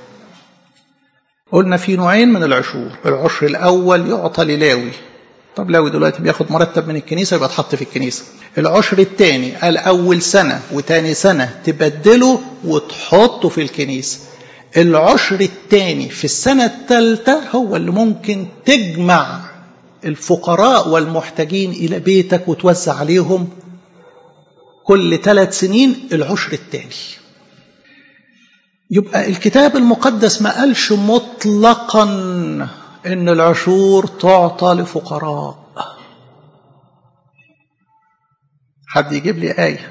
قلنا في نوعين من العشور العشر الأول يعطى للاوي طب لاوي دلوقتي بياخد مرتب من الكنيسة يبقى اتحط في الكنيسة العشر الثاني قال أول سنة وتاني سنة تبدله وتحطه في الكنيسة العشر الثاني في السنة الثالثة هو اللي ممكن تجمع الفقراء والمحتاجين إلى بيتك وتوزع عليهم كل ثلاث سنين العشر الثاني يبقى الكتاب المقدس ما قالش مطلقا ان العشور تعطى لفقراء حد يجيب لي آية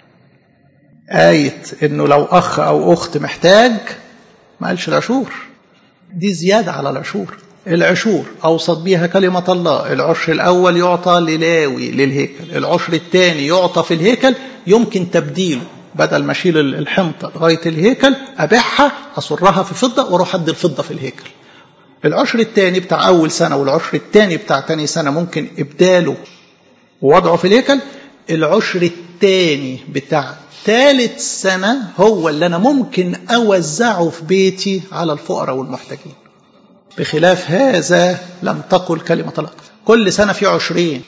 آية انه لو اخ او اخت محتاج ما قالش العشور دي زيادة على العشور العشور أوصت بها كلمة الله العشر الأول يعطى للاوي للهيكل العشر الثاني يعطى في الهيكل يمكن تبديله بدل ما اشيل الحنطه لغايه الهيكل ابيعها اصرها في فضه واروح ادي الفضه في الهيكل. العشر الثاني بتاع اول سنه والعشر الثاني بتاع ثاني سنه ممكن ابداله ووضعه في الهيكل. العشر الثاني بتاع ثالث سنه هو اللي انا ممكن اوزعه في بيتي على الفقراء والمحتاجين. بخلاف هذا لم تقل كلمه الله. كل سنه في عشرين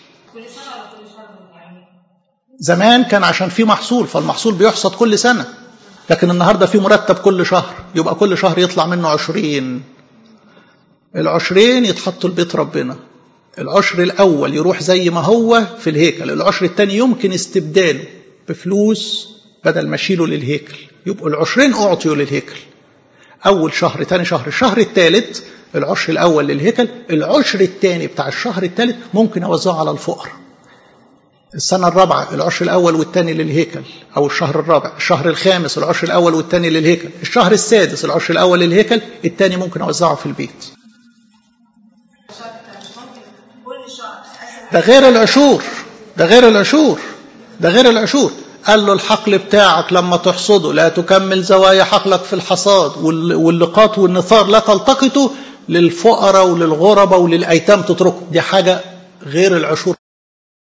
زمان كان عشان في محصول فالمحصول بيحصد كل سنة لكن النهاردة في مرتب كل شهر يبقى كل شهر يطلع منه عشرين العشرين يتحطوا لبيت ربنا العشر الأول يروح زي ما هو في الهيكل العشر الثاني يمكن استبداله بفلوس بدل ما اشيله للهيكل يبقوا العشرين أعطيوا للهيكل أول شهر ثاني شهر الشهر الثالث العشر الأول للهيكل العشر الثاني بتاع الشهر الثالث ممكن أوزعه على الفقراء السنة الرابعة العشر الأول والثاني للهيكل أو الشهر الرابع الشهر الخامس العشر الأول والثاني للهيكل الشهر السادس العشر الأول للهيكل الثاني ممكن أوزعه في البيت ده غير العشور ده غير العشور ده غير العشور قال له الحقل بتاعك لما تحصده لا تكمل زوايا حقلك في الحصاد واللقاط والنثار لا تلتقطه للفقراء وللغرباء وللأيتام تتركه دي حاجة غير العشور